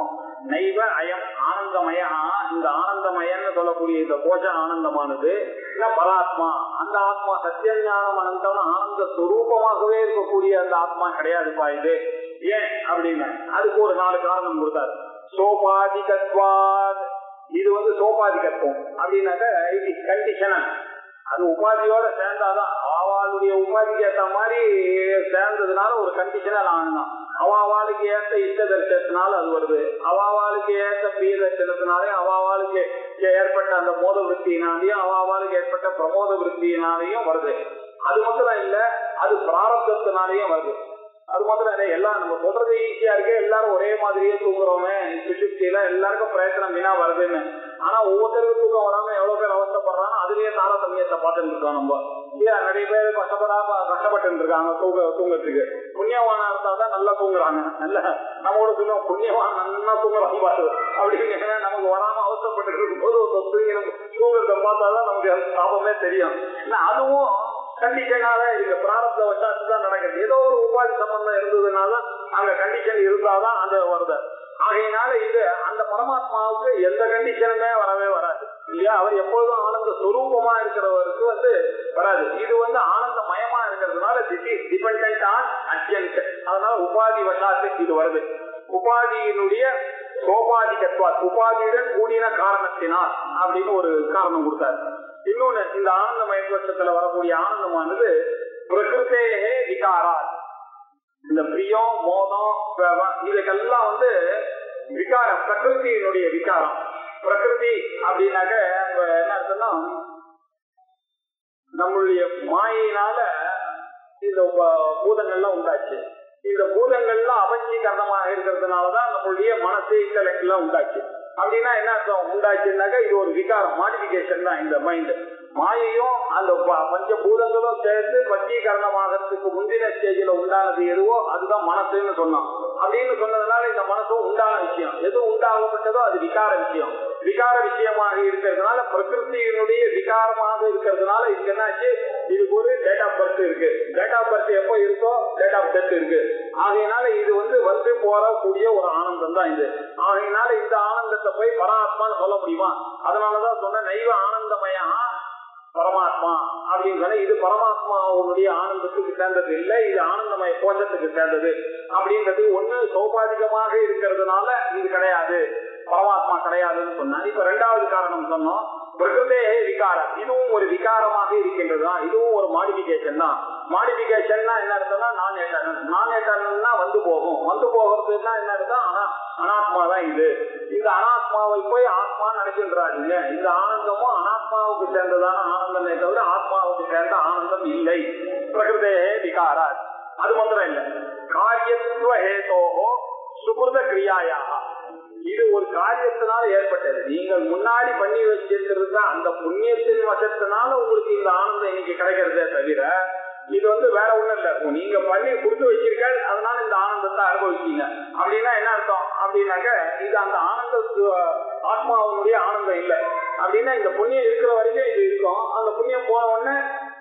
S2: நைவ அயம் ஆனந்தமயா இந்த ஆனந்தமயன்னு சொல்லக்கூடிய இந்த கோஷ ஆனந்தமானது இல்ல பராத்மா அந்த ஆத்மா சத்தியஞானம் அனந்தம் ஆனந்த ஸ்வரூபமாகவே இருக்கக்கூடிய அந்த ஆத்மா கிடையாதுப்பா இது ஏன் அப்படின்னு அதுக்கு ஒரு நாலு காரணம் கொடுத்தாரு சோபாதிகத்வாத் இது வந்து சோபாதிகத்துவம் அப்படின்னாக்க இது கண்டிஷனல் அது உபாதியோட சேர்ந்தாதான் அவாளுடைய உபாதிக்கு ஏத்த மாதிரி சேர்ந்ததுனால ஒரு கண்டிஷனல் ஆனந்தான் அவாவாளுக்கு ஏத்த இஷ்ட தரிசனத்தினால அது வருது அவாவாளுக்கு ஏத்த பிரிய தரிசனத்தினாலையும் அவாவாளுக்கு ஏற்பட்ட அந்த மோத விற்பியினாலையும் அவாவாளுக்கு ஏற்பட்ட பிரமோத விற்பியினாலையும் வருது அது மட்டும் இல்ல அது பிராரப்தத்தினாலையும் வருது அது மாத்திரம் இல்லை எல்லாம் நம்ம சொல்றது ஈஸியா இருக்கு எல்லாரும் ஒரே மாதிரியே தூங்குறோமே சுசுப்தியில எல்லாருக்கும் பிரயத்தனம் வீணா வருதுன்னு ஆனா ஒவ்வொருத்தருக்கும் தூக்கம் வராம எவ்வளவு பேர் அவசரப்படுறாங்க அதுலயே தாரதமியத்தை பார்த்துட்டு இருக்கோம் நம்ம இல்லையா நிறைய பேர் கஷ்டப்படாம கஷ்டப்பட்டு இருக்காங்க தூங்க தூங்கறதுக்கு புண்ணியவானா இருந்தாதான் நல்லா தூங்குறாங்க நல்ல நம்மளோட சொல்லுவோம் புண்ணியவான் நல்லா தூங்குறாங்க பாரு அப்படின்னு நமக்கு வராம அவசரப்பட்டு இருக்கும் போது ஒரு தூங்கி நம்ம தூங்குறத பார்த்தாதான் நமக்கு அது லாபமே தெரியும் இல்ல அதுவும் கண்டிஷனால இருக்கு பிராரப்த வச்சாச்சு தான் நடக்குது ஏதோ ஒரு உபாதி சம்பந்தம் இருந்ததுனால அங்க கண்டிஷன் இருந்தாதான் அந்த வருது ஆகையினால இது அந்த பரமாத்மாவுக்கு எந்த கண்டிஷனுமே வரவே வராது இல்லையா அவர் எப்பொழுதும் ஆனந்த சுரூபமா இருக்கிறவருக்கு வந்து வராது இது வந்து ஆனந்த மயமா இருக்கிறதுனால this is depend on adjunct அதனால உபாதி வசாத்து இது வருது உபாதியினுடைய சோபாதிகத்வா உபாதியுடன் கூடின காரணத்தினால் அப்படின்னு ஒரு காரணம் கொடுத்தாரு இன்னொன்னு இந்த ஆனந்த மயக்கத்துல வரக்கூடிய ஆனந்தமானது பிரகிருத்தேகே விகாரா இந்த பிரியம் மோதம் பிரவ- இதுக்கெல்லாம் வந்து விகாரம் பிரகிருதியினுடைய விகாரம் பிரகிருதி அப்படின்னாக்க நம்ம என்ன அர்த்தம்னா நம்மளுடைய மாயினால இந்த உப- பூதங்கள்லாம் உண்டாச்சு இந்த பூதங்கள்லாம் அபஞ்சீகரணமாக இருக்கிறதுனாலதான் நம்மளுடைய மனசு இன்டலெக்ட் எல்லாம் உண்டாச்சு அப்படின்னா என்ன அர்த்தம் உண்டாச்சுன்னாக்கா இது ஒரு விகாரம் மாடிபிகேஷன் தான் இந்த மைண்ட் மாயையும் அந்த ப- பஞ்ச பூதங்களும் சேர்ந்து பஞ்சீகரணமாகறதுக்கு முந்தின ஸ்டேஜில் உண்டானது எதுவோ அதுதான் மனசுன்னு சொன்னோம் அப்படின்னு சொன்னதுனால இந்த மனசும் உண்டான விஷயம் எது உண்டாகப்பட்டதோ அது விகார விஷயம் விகார விஷயமாக இருக்கிறதுனால பிரகிருத்தியினுடைய விகாரமாக இருக்கிறதுனால இதுக்கு என்னாச்சு இதுக்கு ஒரு டேட் ஆஃப் பர்த் இருக்கு டேட் ஆஃப் பர்த் எப்போ இருக்கோ டேட் ஆஃப் டெத் இருக்கு ஆகையினால இது வந்து வந்து போறக்கூடிய ஒரு ஆனந்தம் தான் இது ஆகையினால இந்த ஆனந்தத்தை போய் பராத்மான்னு சொல்ல முடியுமா அதனாலதான் சொன்ன நைவ ஆனந்தமயா பரமாத்மா அப்படின்னு சொன்னா இது பரமாத்மாவுடைய ஆனந்தத்துக்கு சேர்ந்தது இல்லை இது ஆனந்தமய கோஷத்துக்கு சேர்ந்தது அப்படின்றது ஒண்ணு சௌபாதிகமாக இருக்கிறதுனால இது கிடையாது பரமாத்மா கிடையாதுன்னு சொன்னா இப்ப ரெண்டாவது காரணம் சொன்னோம் பிரகிருதே விகாரம் இதுவும் ஒரு விகாரமாக இருக்கின்றது தான் இதுவும் ஒரு மாடிபிகேஷன் தான் மாடிபிகேஷன்னா என்ன அர்த்தம்னா நான் ஏட்டர்னல் நான் ஏட்டர்னல்னா வந்து போகும் வந்து போகிறதுனா என்ன அர்த்தம் ஆனா அனாத்மா தான் இது இந்த அனாத்மாவை போய் ஆத்மா நினைக்கின்றாருங்க இந்த ஆனந்தமும் அனாத்மாவுக்கு சேர்ந்ததான ஆனந்தமே தவிர ஆத்மாவுக்கு சேர்ந்த ஆனந்தம் இல்லை பிரகிருதே விகாரா அது மாத்திரம் இல்ல காரியத்துவ ஹேதோகோ சுகிருத கிரியாயாக இது ஒரு காரியத்தினால ஏற்பட்டது நீங்கள் முன்னாடி பண்ணி வச்சிருக்கிற அந்த புண்ணியத்தின் வசத்தினால உங்களுக்கு இந்த ஆனந்தம் இன்னைக்கு கிடைக்கிறதே தவிர இது வந்து வேற ஒண்ணும் இல்ல நீங்க பண்ணி கொடுத்து வச்சிருக்க அதனால இந்த ஆனந்தத்தை அனுபவிச்சீங்க அப்படின்னா என்ன அர்த்தம் அப்படின்னாக்க இது அந்த ஆனந்த ஆத்மாவுடைய ஆனந்தம் இல்லை அப்படின்னா இந்த புண்ணியம் இருக்கிற வரைக்கும் இது இருக்கும் அந்த புண்ணியம் போன உடனே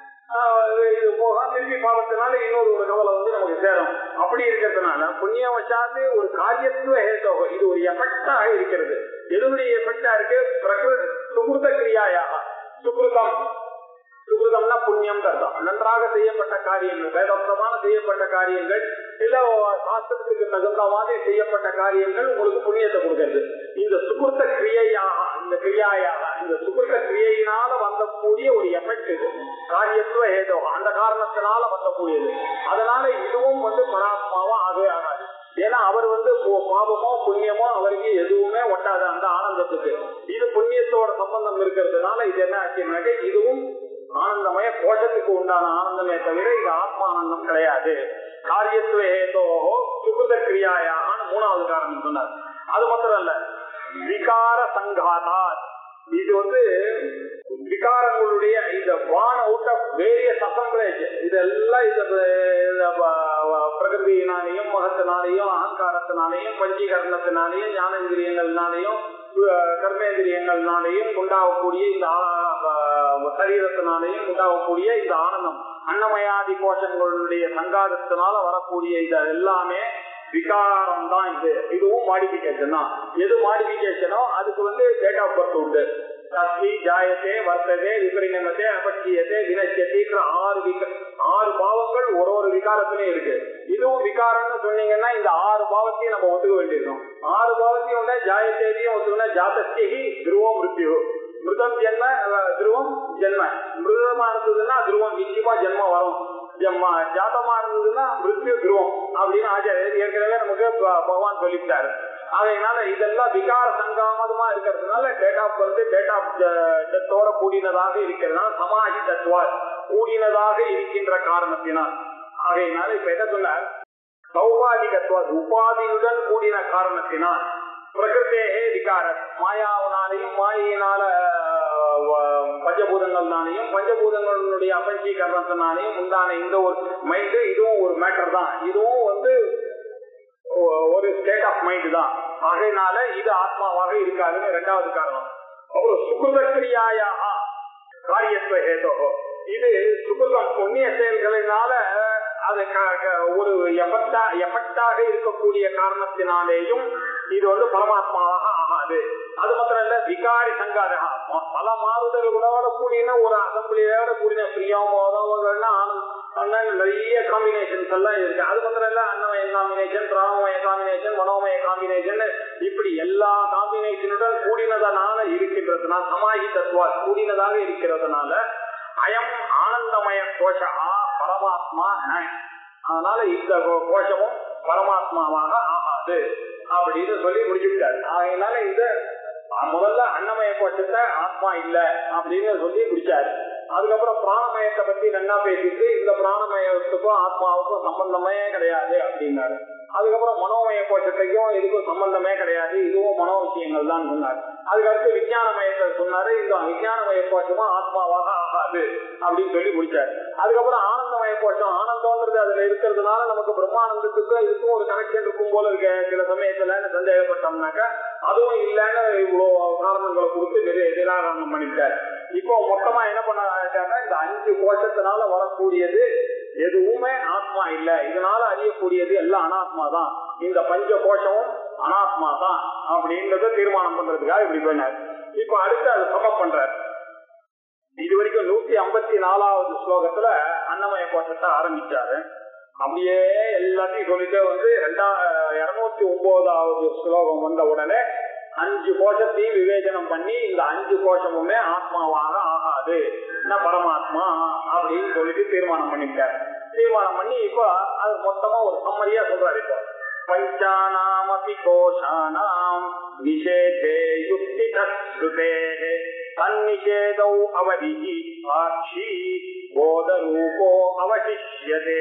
S2: ஆஹ் இது போக திருப்பி பாவத்தினால இன்னொரு ஒரு கவலை வந்து நமக்கு சேரும் அப்படி இருக்கிறதுனால புண்ணியம் வச்சாது ஒரு காரியத்துவ ஹேதோகம் இது ஒரு எஃபெக்டாக இருக்கிறது எதுவுடைய எஃபெக்டா இருக்கு பிரகிருத சுகிருத கிரியாயாக சுகிருதம் சுகிருதம்னா புண்ணியம் அர்த்தம் நன்றாக செய்யப்பட்ட காரியங்கள் வேதோக்தமான செய்யப்பட்ட காரியங்கள் இல்ல சாஸ்திரத்துக்கு தகுந்த மாதிரி செய்யப்பட்ட காரியங்கள் உங்களுக்கு புண்ணியத்தை கொடுக்கிறது இந்த சுகிருத்த கிரியையாக இந்த கிரியாயாக இந்த சுகிருத்த கிரியையினால வந்தக்கூடிய ஒரு எஃபெக்ட் இது காரியத்துவ ஏதோ அந்த காரணத்தினால வந்தக்கூடியது அதனால இதுவும் வந்து பராத்மாவா ஆகவே ஆகாது ஏன்னா அவர் வந்து போ- பாவமோ புண்ணியமோ அவருக்கு எதுவுமே ஒட்டாது அந்த ஆனந்தத்துக்கு இது புண்ணியத்தோட சம்பந்தம் இருக்கிறதுனால இது என்ன ஆச்சுனாக்க இதுவும் ஆனந்தமய கோஷத்துக்கு உண்டான ஆனந்தமே தவிர இது ஆத்மா ஆனந்தம் கிடையாது காரியத்துவ ஹேதோஹோ சுகிருத கிரியாயான மூணாவது காரணம் சொன்னார் அது மாத்திரம் இல்ல விகார சங்காதாத் இது வந்து விகாரங்களுடைய இந்த one out of various assemblage இதெல்லாம் இந்த இந்த வ- வ- பிரகிருதியினாலையும் மகத்தினாலையும் அகங்காரத்தினாலையும் பஞ்சீகரணத்தினாலையும் ஞானேந்திரியங்கள்னாலையும் அஹ், கர்மேந்திரியங்கள்னாலையும் உண்டாகக்கூடிய இந்த ஆ- வ- சரீரத்தினாலையும் உண்டாகக்கூடிய இந்த ஆனந்தம் அன்னமயாதி கோஷங்களுடைய சங்காதத்தினால வரக்கூடிய இது எல்லாமே விகாரம் தான் இது இதுவும் மாடிபிகேஷன் தான் எது மாடிபிகேஷனோ அதுக்கு வந்து டேட் ஆஃப் பர்த் உண்டு தஸ்மி ஜாயத்தே வர்த்ததே விபரிணமத்தே அபட்சியத்தே வினச்சத்தின்ற ஆறு விக ஆறு பாவங்கள் ஒரு ஒரு விகாரத்திலையும் இருக்கு இதுவும் விகாரம்னு சொன்னீங்கன்னா இந்த ஆறு பாவத்தையும் நம்ம ஒத்துக்க வேண்டியிருக்கும் ஆறு பாவத்தையும் உள்ள ஜாயத்தேதியும் ஒத்துக்கணும் ஜாதஸ்தி துருவம் மிருத்யு மிருதம் ஜென்ம அஹ், துருவம் ஜென்ம மிருதமா இருந்ததுன்னா துருவம் நிச்சயமா ஜென்மம் வரும் ஜென்ம ஜாதமா இருந்ததுன்னா மிருத்யு துருவம் அப்படின்னு ஆச்சாரியர் ஏற்கனவே நமக்கு ப- பகவான் சொல்லிவிட்டாரு அதனால இதெல்லாம் விகார சங்காமதமா இருக்கிறதுனால date of birth date of டெத்தோட கூடினதாக இருக்கிறதுனால சமாஜி தத்துவா கூடினதாக இருக்கின்ற காரணத்தினால் ஆகையினால இப்ப என்ன சொன்னார் சௌபாதிகத்துவ உபாதியுடன் கூடின காரணத்தினால் பிரகிருத்தே விகார மாயாவனாலையும் மாயினால அஹ், பஞ்சபூதங்கள்னாலையும் பஞ்சபூதங்களுடைய அபஞ்சீகரணத்தினாலையும் உண்டான இந்த ஒரு மைண்டு இதுவும் ஒரு மேட்டர் தான் இதுவும் வந்து ஒ- ஒரு ஸ்டேட் ஆஃப் மைண்ட் தான் ஆகையினால இது ஆத்மாவாக இருக்காதுன்னு ரெண்டாவது காரணம் அப்புறம் சுகிருதக்கிரியாய காரியத்துவ ஹேதோ இது சுகிருதம் புண்ணிய செயல்களினால அது க- க- ஒரு எஃபெக்டா எஃபெக்டாக இருக்கக்கூடிய காரணத்தினாலேயும் இது வந்து பரமாத்மாவாக ஆகாது அது மாத்திரம் இல்ல விகாரி சங்காதகா ம- பல மாறுதல்களோட கூடின ஒரு அசம்பிளியோட கூடின பிரியம் மோதவங்கள்னா ஆனந்த் அண்ணன் நிறைய காம்பினேஷன்ஸ் எல்லாம் இருக்கு அது மாத்திரம் இல்ல அன்னமய காம்பினேஷன் பிராணமய காம்பினேஷன் மனோமய காம்பினேஷன் இப்படி எல்லா காம்பினேஷனுடன் கூடினதனால இருக்கின்றதுனால சமாஹி தத்துவா கூடினதாக இருக்கிறதுனால அயம் ஆனந்தமய கோஷா பரமாத்மா ந. அதனால இந்த கோ- கோஷமும் பரமாத்மாவாக ஆகாது அப்படின்னு சொல்லி முடிச்சுட்டாரு அதனால இந்த அஹ், முதல்ல அன்னமய கோஷத்தை ஆத்மா இல்ல அப்படின்னு சொல்லி முடிச்சாரு அதுக்கப்புறம் பிராணமயத்தை பத்தி நல்லா பேசிட்டு இந்த பிராணமயத்துக்கும் ஆத்மாவுக்கும் சம்பந்தமே கிடையாது அப்படின்னாரு அதுக்கப்புறம் மனோமய கோஷத்தைக்கும் இதுக்கும் சம்பந்தமே கிடையாது இதுவும் மனோ விஷயங்கள் தான் சொன்னார் அதுக்கடுத்து விஞ்ஞானமயத்தை சொன்னாரு இந்த விஞ்ஞானமய கோஷமும் ஆத்மாவாக ஆகாது அப்படின்னு சொல்லி முடிச்சாரு அதுக்கப்புறம் ஆனந்தமய கோஷம் ஆனந்தம்ன்றது அதுல இருக்கிறதுனால நமக்கு பிரம்மானந்தத்துக்கும் இதுக்கும் ஒரு கனெக்ஷன் இருக்கும் போல இருக்க சில சமயத்துல சந்தேகப்பட்டோம்னாக்கா அதுவும் இல்லைன்னு இவ்வளவு காரணங்களை கொடுத்து நிறைய நிராகரணம் பண்ணிட்டாரு இப்போ மொத்தமா என்ன பண்ணாங்கன்னா இந்த அஞ்சு கோஷத்தினால வரக்கூடியது எதுவுமே ஆத்மா இல்ல இதனால அறியக்கூடியது எல்லாம் அனாத்மா தான் இந்த பஞ்ச கோஷமும் அனாத்மா தான் அப்படின்றத தீர்மானம் பண்றதுக்காக இப்படி பண்ணார் இப்ப அடுத்து அது சம பண்றார் இது வரைக்கும் நூத்தி ஐம்பத்தி நாலாவது ஸ்லோகத்துல அன்னமய கோஷத்தை ஆரம்பிச்சாரு அப்படியே எல்லாத்தையும் சொல்லிட்டே வந்து ரெண்டா இருநூத்தி ஒன்பதாவது ஸ்லோகம் வந்த உடனே அஞ்சு கோஷத்தையும் விவேச்சனம் பண்ணி இந்த அஞ்சு கோஷமுமே ஆத்மாவாக ஆகாது என்ன பரமாத்மா அப்படின்னு சொல்லிட்டு தீர்மானம் பண்ணிட்டார் தீர்மானம் பண்ணி இப்போ அது மொத்தமா ஒரு சம்மரியா சொல்றாரு இப்போ பஞ்சானாமபி கோஷானாம் நிஷேதே யுக்தி தஸ்ருதே தன்னிஷேதௌ அவதிஹி சாட்சி போதரூபோ அவசிஷ்யதே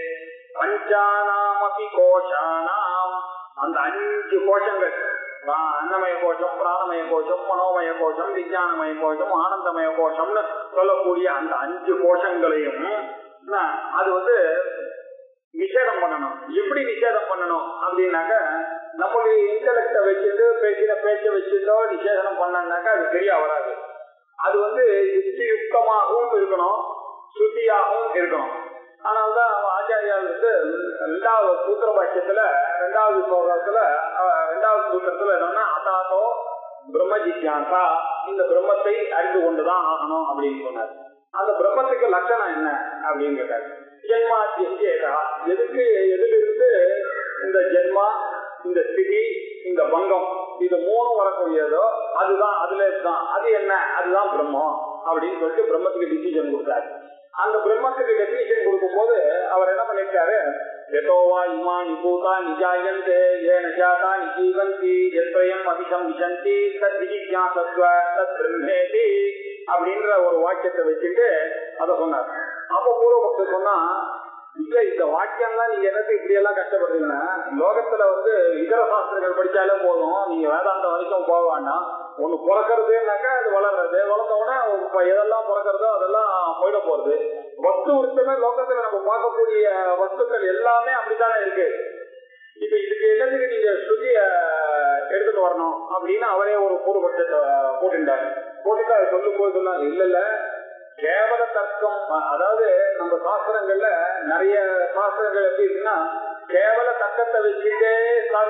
S2: பஞ்சானாமபி கோஷானாம் அந்த அஞ்சு கோஷங்கள் ஆஹ் அன்னமய கோஷம் பிராணமய கோஷம் மனோமய கோஷம் விஞ்ஞானமய கோஷம் ஆனந்தமய கோஷம்னு சொல்லக்கூடிய அந்த அஞ்சு கோஷங்களையும் என்ன, அது வந்து நிஷேதம் பண்ணணும் எப்படி நிஷேதம் பண்ணணும் அப்படின்னாக்க நம்மளுடைய இன்டலெக்ட வச்சுட்டு பேசின பேச்ச வச்சுட்டோ நிஷேதனம் பண்ணாக்கா அது சரியா வராது அது வந்து யுக்தியுக்தமாகவும் இருக்கணும் சுத்தியாகவும் இருக்கணும் ஆனால்தான் ஆச்சாரியால் வந்து ரெண்டாவது சூத்திர பாஷ்யத்துல ரெண்டாவது ஸ்லோகத்துல அஹ், ரெண்டாவது சூத்திரத்துல என்னன்னா அதாதோ பிரம்ம ஜிக்யாசா இந்த பிரம்மத்தை அறிந்து கொண்டுதான் ஆகணும் அப்படின்னு சொன்னார் அந்த பிரம்மத்துக்கு லட்சணம் என்ன அப்படின்னு கேட்டாரு ஜென்மாத்தியேதா எதுக்கு எதிலிருந்து இந்த ஜென்மா இந்த ஸ்திதி இந்த பங்கம் இது மூணு வரக்கூடியதோ அதுதான் அதுல தான் அது என்ன அதுதான் பிரம்மம் அப்படின்னு சொல்லிட்டு பிரம்மத்துக்கு டிசிஷன் கொடுத்தாரு அந்த பிரம்மத்துக்கு டெபினிஷன் கொடுக்கும்போது அவர் என்ன பண்ணிருக்காரு எதோவா இமா நிபூதா நிஜாயந்தே ஏ நஜாதா நிஜீவந்தி எத்வயம் அபிஷம் விசந்தி தத் விஜிஜாசத்வ தத் பிரம்மேதி அப்படின்ற ஒரு வாக்கியத்தை வச்சுட்டு அதை சொன்னார் அப்ப பூர்வபக்தர் சொன்னா இல்ல இந்த வாக்கியம்லாம் நீங்க என்னத்துக்கு இப்படி எல்லாம் கஷ்டப்படுறீங்கன்னா லோகத்துல வந்து இதர சாஸ்திரங்கள் படிச்சாலே போதும் நீங்க வேதாந்தம் வரைக்கும் போக வேண்டாம் ஒண்ணு பிறக்கிறதுனாக்கா அது வளர்றது வளர்ந்த உடனே இப்ப எதெல்லாம் பிறக்கிறதோ அதெல்லாம் போயிட போறது வஸ்து விருத்தமே லோகத்துல நம்ம பார்க்கக்கூடிய வஸ்துக்கள் எல்லாமே அப்படித்தானே இருக்கு இப்ப இதுக்கு என்னதுக்கு நீங்க ஸ்ருதிய எடுத்துட்டு வரணும் அப்படின்னு அவரே ஒரு பூர்வபட்சத்தை போட்டுட்டாரு போட்டுட்டு அதை சொல்லும் போது சொன்னாங்க இல்ல இல்ல கேவல தர்க்கம் அ- அதாவது நம்ம சாஸ்திரங்கள்ல நிறைய சாஸ்திரங்கள் எப்படி இருக்குன்னா கேவல தர்க்கத்தை வச்சுட்டே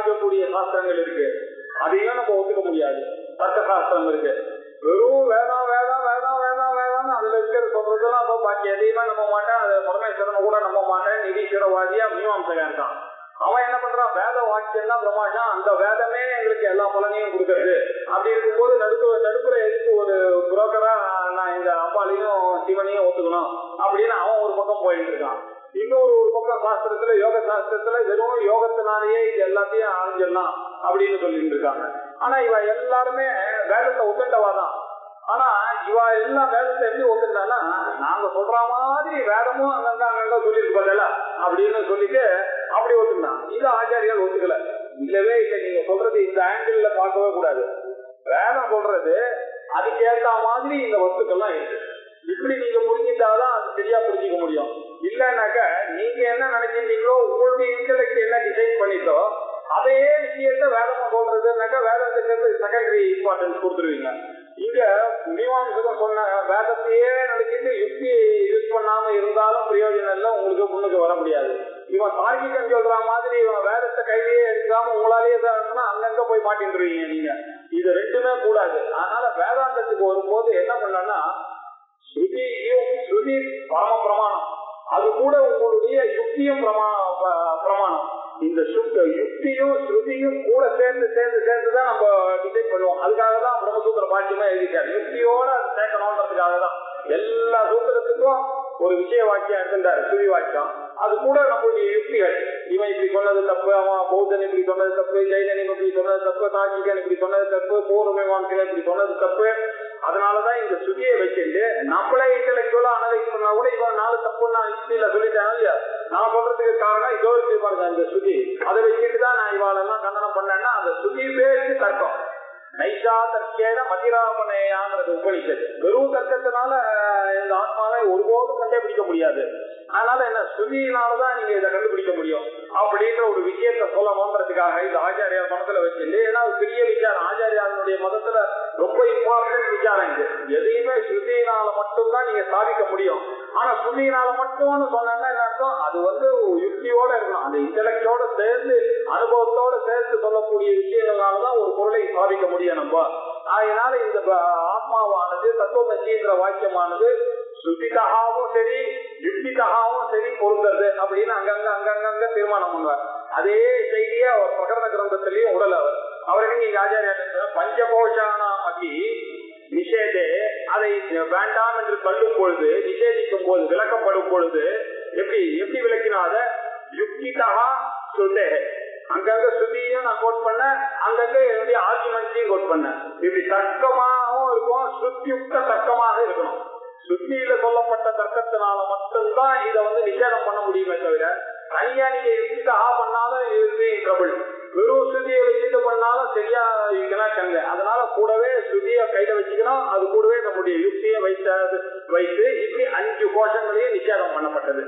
S2: ஸ்தாபிக்கக்கூடிய சாஸ்திரங்கள் இருக்கு அதையும் நம்ம ஒத்துக்க முடியாது தர்க்க சாஸ்திரம் இருக்கு வெறும் வேதம் வேதம் வேதம் வேதம் வேதம் அதுல இருக்கிற சொல்றதெல்லாம் அப்ப பாக்கி எதையுமே நம்ப மாட்டேன் அது பரமேஸ்வரனை கூட நம்ப மாட்டேன் நிதீஸ்வரவாதியா மீமாம்சகன் இருக்கான் அவன் என்ன பண்றான் வேத வாக்கியம் தான் பிரமாஷம் அந்த வேதமே எங்களுக்கு எல்லா பலனையும் கொடுக்கறது அப்படி இருக்கும்போது நடுப்பு நடுப்புற எதுக்கு ஒரு புரோக்கரா நான் இந்த அம்பாலையும் சிவனையும் ஒத்துக்கணும் அப்படின்னு அவன் ஒரு பக்கம் போயிட்டு இருக்கான் இன்னொரு ஒரு பக்கம் சாஸ்திரத்துல யோக சாஸ்திரத்துல வெறும் யோகத்தினாலேயே இது எல்லாத்தையும் அழிஞ்சிடலாம் அப்படின்னு சொல்லிட்டு இருக்காங்க ஆனா இவ எல்லாருமே வேதத்தை ஒத்துண்டவாதான் ஆனா இவ எல்லாம் வேதத்தை எப்படி ஒத்துக்கிட்டான்னா நாங்க சொல்ற மாதிரி வேதமும் அங்கங்க அங்கங்க சொல்லிட்டு பதில அப்படின்னு சொல்லிட்டு அப்படி ஒத்துக்கினான் இது ஆச்சாரியால் ஒத்துக்கல இல்லவே இல்லை நீங்க சொல்றது இந்த ஆங்கிள் பார்க்கவே கூடாது வேதம் சொல்றது அதுக்கேத்த மாதிரி இந்த வஸ்துக்கள்லாம் இருக்கு இப்படி நீங்க புரிஞ்சுட்டாதான் அது சரியா புரிஞ்சுக்க முடியும் இல்லைன்னாக்க நீங்க என்ன நினைச்சிருந்தீங்களோ உங்களுடைய இன்டெலெக்ட் என்ன டிசைன் பண்ணிட்டோ அதையே விஷயத்த வேதமா சொல்றதுனாக்கா வேதத்துக்கு செகண்டரி இம்பார்ட்டன்ஸ் கொடுத்துருவீங்க இங்க மீமாம்சகம் சொன்ன வேதத்தையே நினைச்சிட்டு யுக்தி யூஸ் பண்ணாம இருந்தாலும் பிரயோஜனம் இல்லை உங்களுக்கு முன்னுக்கு வர முடியாது இவன் தார்க்கிகன் சொல்ற மாதிரி இவன் வேதத்தை கையிலேயே எடுக்காம உங்களாலேயே தான் இருக்குன்னா அங்கங்க போய் மாட்டின்றுவீங்க நீங்க இது ரெண்டுமே கூடாது அதனால வேதாந்தத்துக்கு வரும்போது என்ன பண்ணனா ஸ்ருதியும் ஸ்ருதி பரம பிரமாணம் அது கூட உங்களுடைய யுக்தியும் பிரமா ப- பிரமாணம் இந்த சுத்த யுக்தியும் ஸ்ருதியும் கூட சேர்ந்து சேர்ந்து சேர்ந்து தான் நம்ம டிசைட் பண்ணுவோம் அதுக்காக தான் பிரம்மசூத்திர பாக்கியமா எழுதிட்டார் யுக்தியோட அது சேர்க்கணுன்றதுக்காக தான் எல்லா சூத்திரத்துக்கும் ஒரு விஷய வாக்கியம் எடுத்துட்டாரு ஸ்ருதி வாக்கியம் அது கூட நம்மளுடைய யுக்திகள் இவன் இப்படி சொன்னது தப்பு அவன் பௌத்தன் இப்படி சொன்னது தப்பு ஜெயினன் இப்படி சொன்னது தப்பு தார்க்கிகன் இப்படி சொன்னது தப்பு பூர்வமீமாம்சகன் இப்படி சொன்னது தப்பு அதனாலதான் இந்த சுதியை வச்சுட்டு நம்மளே இன்டெலெக்சுவலா அனலைஸ் பண்ணா கூட இவன் நாலு தப்புன்னு நான் யுக்தியில சொல்லிட்டேன் இல்லையா நான் சொல்றதுக்கு காரணம் இதோ இருக்கு பாருங்க இந்த சுதி அதை வச்சுட்டு தான் நான் இவாளெல்லாம் கண்டனம் பண்ணேன்னா அந்த சுதி பேருக்கு தர்க்கம் நைஷா தர்க்கேன மதிராமனையாங்கிறது உபனிஷத்து வெறும் தர்க்கத்தினால அஹ், இந்த ஆத்மாவை ஒருபோதும் கண்டுபிடிக்க முடியாது அதனால என்ன ஸ்ருதியினாலதான் நீங்க இதை கண்டுபிடிக்க முடியும் அப்படின்ற ஒரு விஷயத்த சொல்லணுன்றதுக்காக இது ஆச்சாரியார் மனசுல வச்சிருந்து ஏன்னா அது பெரிய விசாரம் ஆச்சாரியாருடைய மதத்துல ரொம்ப இம்பார்ட்டன்ட் விசாரம் இது எதையுமே ஸ்ருதியினால மட்டும்தான் நீங்க சாதிக்க முடியும் ஆனா ஸ்ருதியினால மட்டும்னு சொன்னாங்கன்னா என்ன அர்த்தம் அது வந்து யுக்தியோட இருக்கணும் அந்த இன்டெலெக்டோட சேர்ந்து அனுபவத்தோட சேர்த்து சொல்லக்கூடிய விஷயங்களாலதான் ஒரு பொருளை சாதிக்க முடியும் நம்ம அதனால இந்த ப- ஆத்மாவானது தத்துவமசிங்கிற வாக்கியமானது ஸ்ருதிதகாவும் சரி யுக்திதகாவும் சரி பொருந்தது அப்படின்னு அங்கங்க அங்கங்க தீர்மானம் பண்ணுவார் அதே செய்தியை அவர் பிரகரண கிரந்தத்திலையும் உடல் அவர் அவருக்கு நீங்க ஆச்சாரியா பஞ்சகோஷானா அதி நிஷேதே அதை வேண்டாம் என்று தள்ளும் பொழுது நிஷேதிக்கும் போது விளக்கப்படும் பொழுது எப்படி எப்படி விளக்கினா அதை யுக்திதா ஸ்ருதே அங்கங்க ஸ்ருதியும் நான் கோட் பண்ணேன் அங்கங்க என்னுடைய ஆர்குமெண்ட்ஸையும் கோட் பண்ணேன் இப்படி தர்க்கமாகவும் இருக்கும் ஸ்ருத்தியுக்த தர்க்கமாக இருக்கணும் சுத்தியில சொல்லப்பட்ட தர்க்கத்தினால மட்டும்தான் இதை வந்து நிஷேதம் பண்ண முடியுமே தவிர தனியா நீங்க யுக்திதா பண்ணாலும் இது ட்ரபிள் வெறும் ஸ்ருதியை வச்சுட்டு பண்ணாலும் சரியா இருக்கணும் கங்க அதனால கூடவே ஸ்ருதியை கையில வச்சுக்கணும் அது கூடவே நம்முடைய யுக்தியை வைத்த வைத்து இப்படி அஞ்சு கோஷங்களையும் நிஷேதம் பண்ணப்பட்டது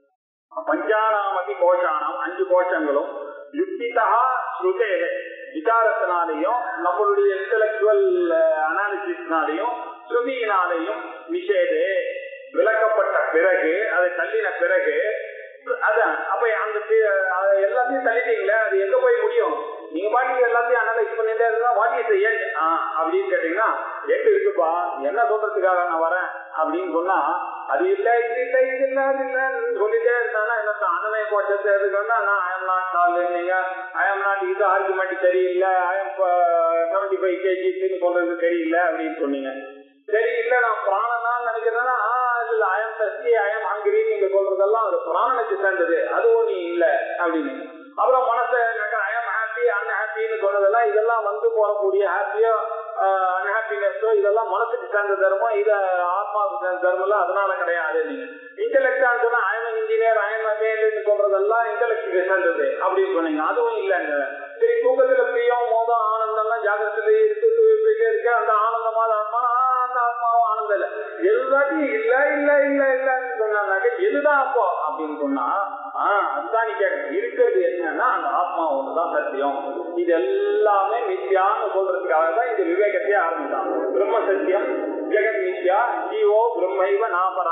S2: பஞ்சானாமதி கோஷானம் அஞ்சு கோஷங்களும் யுக்திதா ஸ்ருதே விசாரத்தினாலையும் நம்மளுடைய இன்டலெக்சுவல் அனாலிசிஸ்னாலையும் ஸ்ருதியினாலையும் நிஷேதே விளக்கப்பட்ட பிறகு அதை தள்ளின பிறகு அதான் அப்ப அந்த தி- அதை எல்லாத்தையும் தள்ளிட்டீங்களே அது எங்க போய் முடியும் நீங்க பாட்டுக்கு எல்லாத்தையும் அனலைஸ் பண்ணிட்டே இருந்தா வாட் இஸ் ஏன் அப்படின்னு கேட்டீங்கன்னா எங்க இருக்குப்பா என்ன சொல்றதுக்காக நான் வரேன் அப்படின்னு சொன்னா அது இல்ல இது இல்ல இது இல்ல அது இல்லன்னு சொல்லிட்டே இருந்தானா என்ன அனலை கோஷத்தை எதுக்குன்னா நான் ஐ எம் நாட் நாலு நீங்க ஐ எம் நாட் இது ஆர்குமெண்ட் சரியில்லை ஐ எம் செவன்டி ஃபைவ் கேஜிஸ்ன்னு சொல்றது சரியில்லை அப்படின்னு சொன்னீங்க சரி இல்ல நான் பிராணனா நினைக்கிறேன்னா இல்ல ஐஎம் தஸ்தி ஐஎம் ஹங்கிரி நீங்க சொல்றதெல்லாம் அது பிராணனுக்கு சேர்ந்தது அது ஒண்ணு இல்ல அப்படின்னு அப்புறம் மனசை ஐஎம் ஹாப்பி அன்ஹாப்பின்னு சொன்னதெல்லாம் இதெல்லாம் வந்து போறக்கூடிய ஹாப்பியோ அன்ஹாப்பினஸோ இதெல்லாம் மனசுக்கு சேர்ந்த தர்மம் இது ஆத்மாவுக்கு சேர்ந்த தர்மம் இல்ல அதனால கிடையாது நீங்க இன்டெலெக்டான்னு சொன்னா ஐஎம் இன்ஜினியர் ஐஎம் மேலுன்னு சொல்றதெல்லாம் இன்டெலெக்டுக்கு சேர்ந்தது அப்படின்னு சொன்னீங்க அதுவும் இல்லைங்க சரி தூக்கத்துல பிரியம் மோதம் ஆனந்தம்லாம் ஜாகிரத்துல இருக்கு போயிட்டே இருக்கு அந்த ஆனந்தமான ஆத்மா ஆ, அந்த ஆத்மாவும் ஆனந்தம் இல்ல எல்லாத்தையும் இல்ல இல்ல இல்ல இல்லன்னு சொன்னாக்க எதுதான் அப்போ அப்படின்னு சொன்னா ஆஹ் அதுதான் நீ கேட்க இருக்கிறது என்னன்னா அந்த ஆத்மா ஒண்ணுதான் சத்தியம் இது எல்லாமே மித்யான்னு சொல்றதுக்காக தான் இந்த விவேகத்தையே ஆரம்பித்தான் பிரம்ம சத்தியம் ஜெகன் மித்யா ஜீவோ பிரம்மைவ நாபரஹா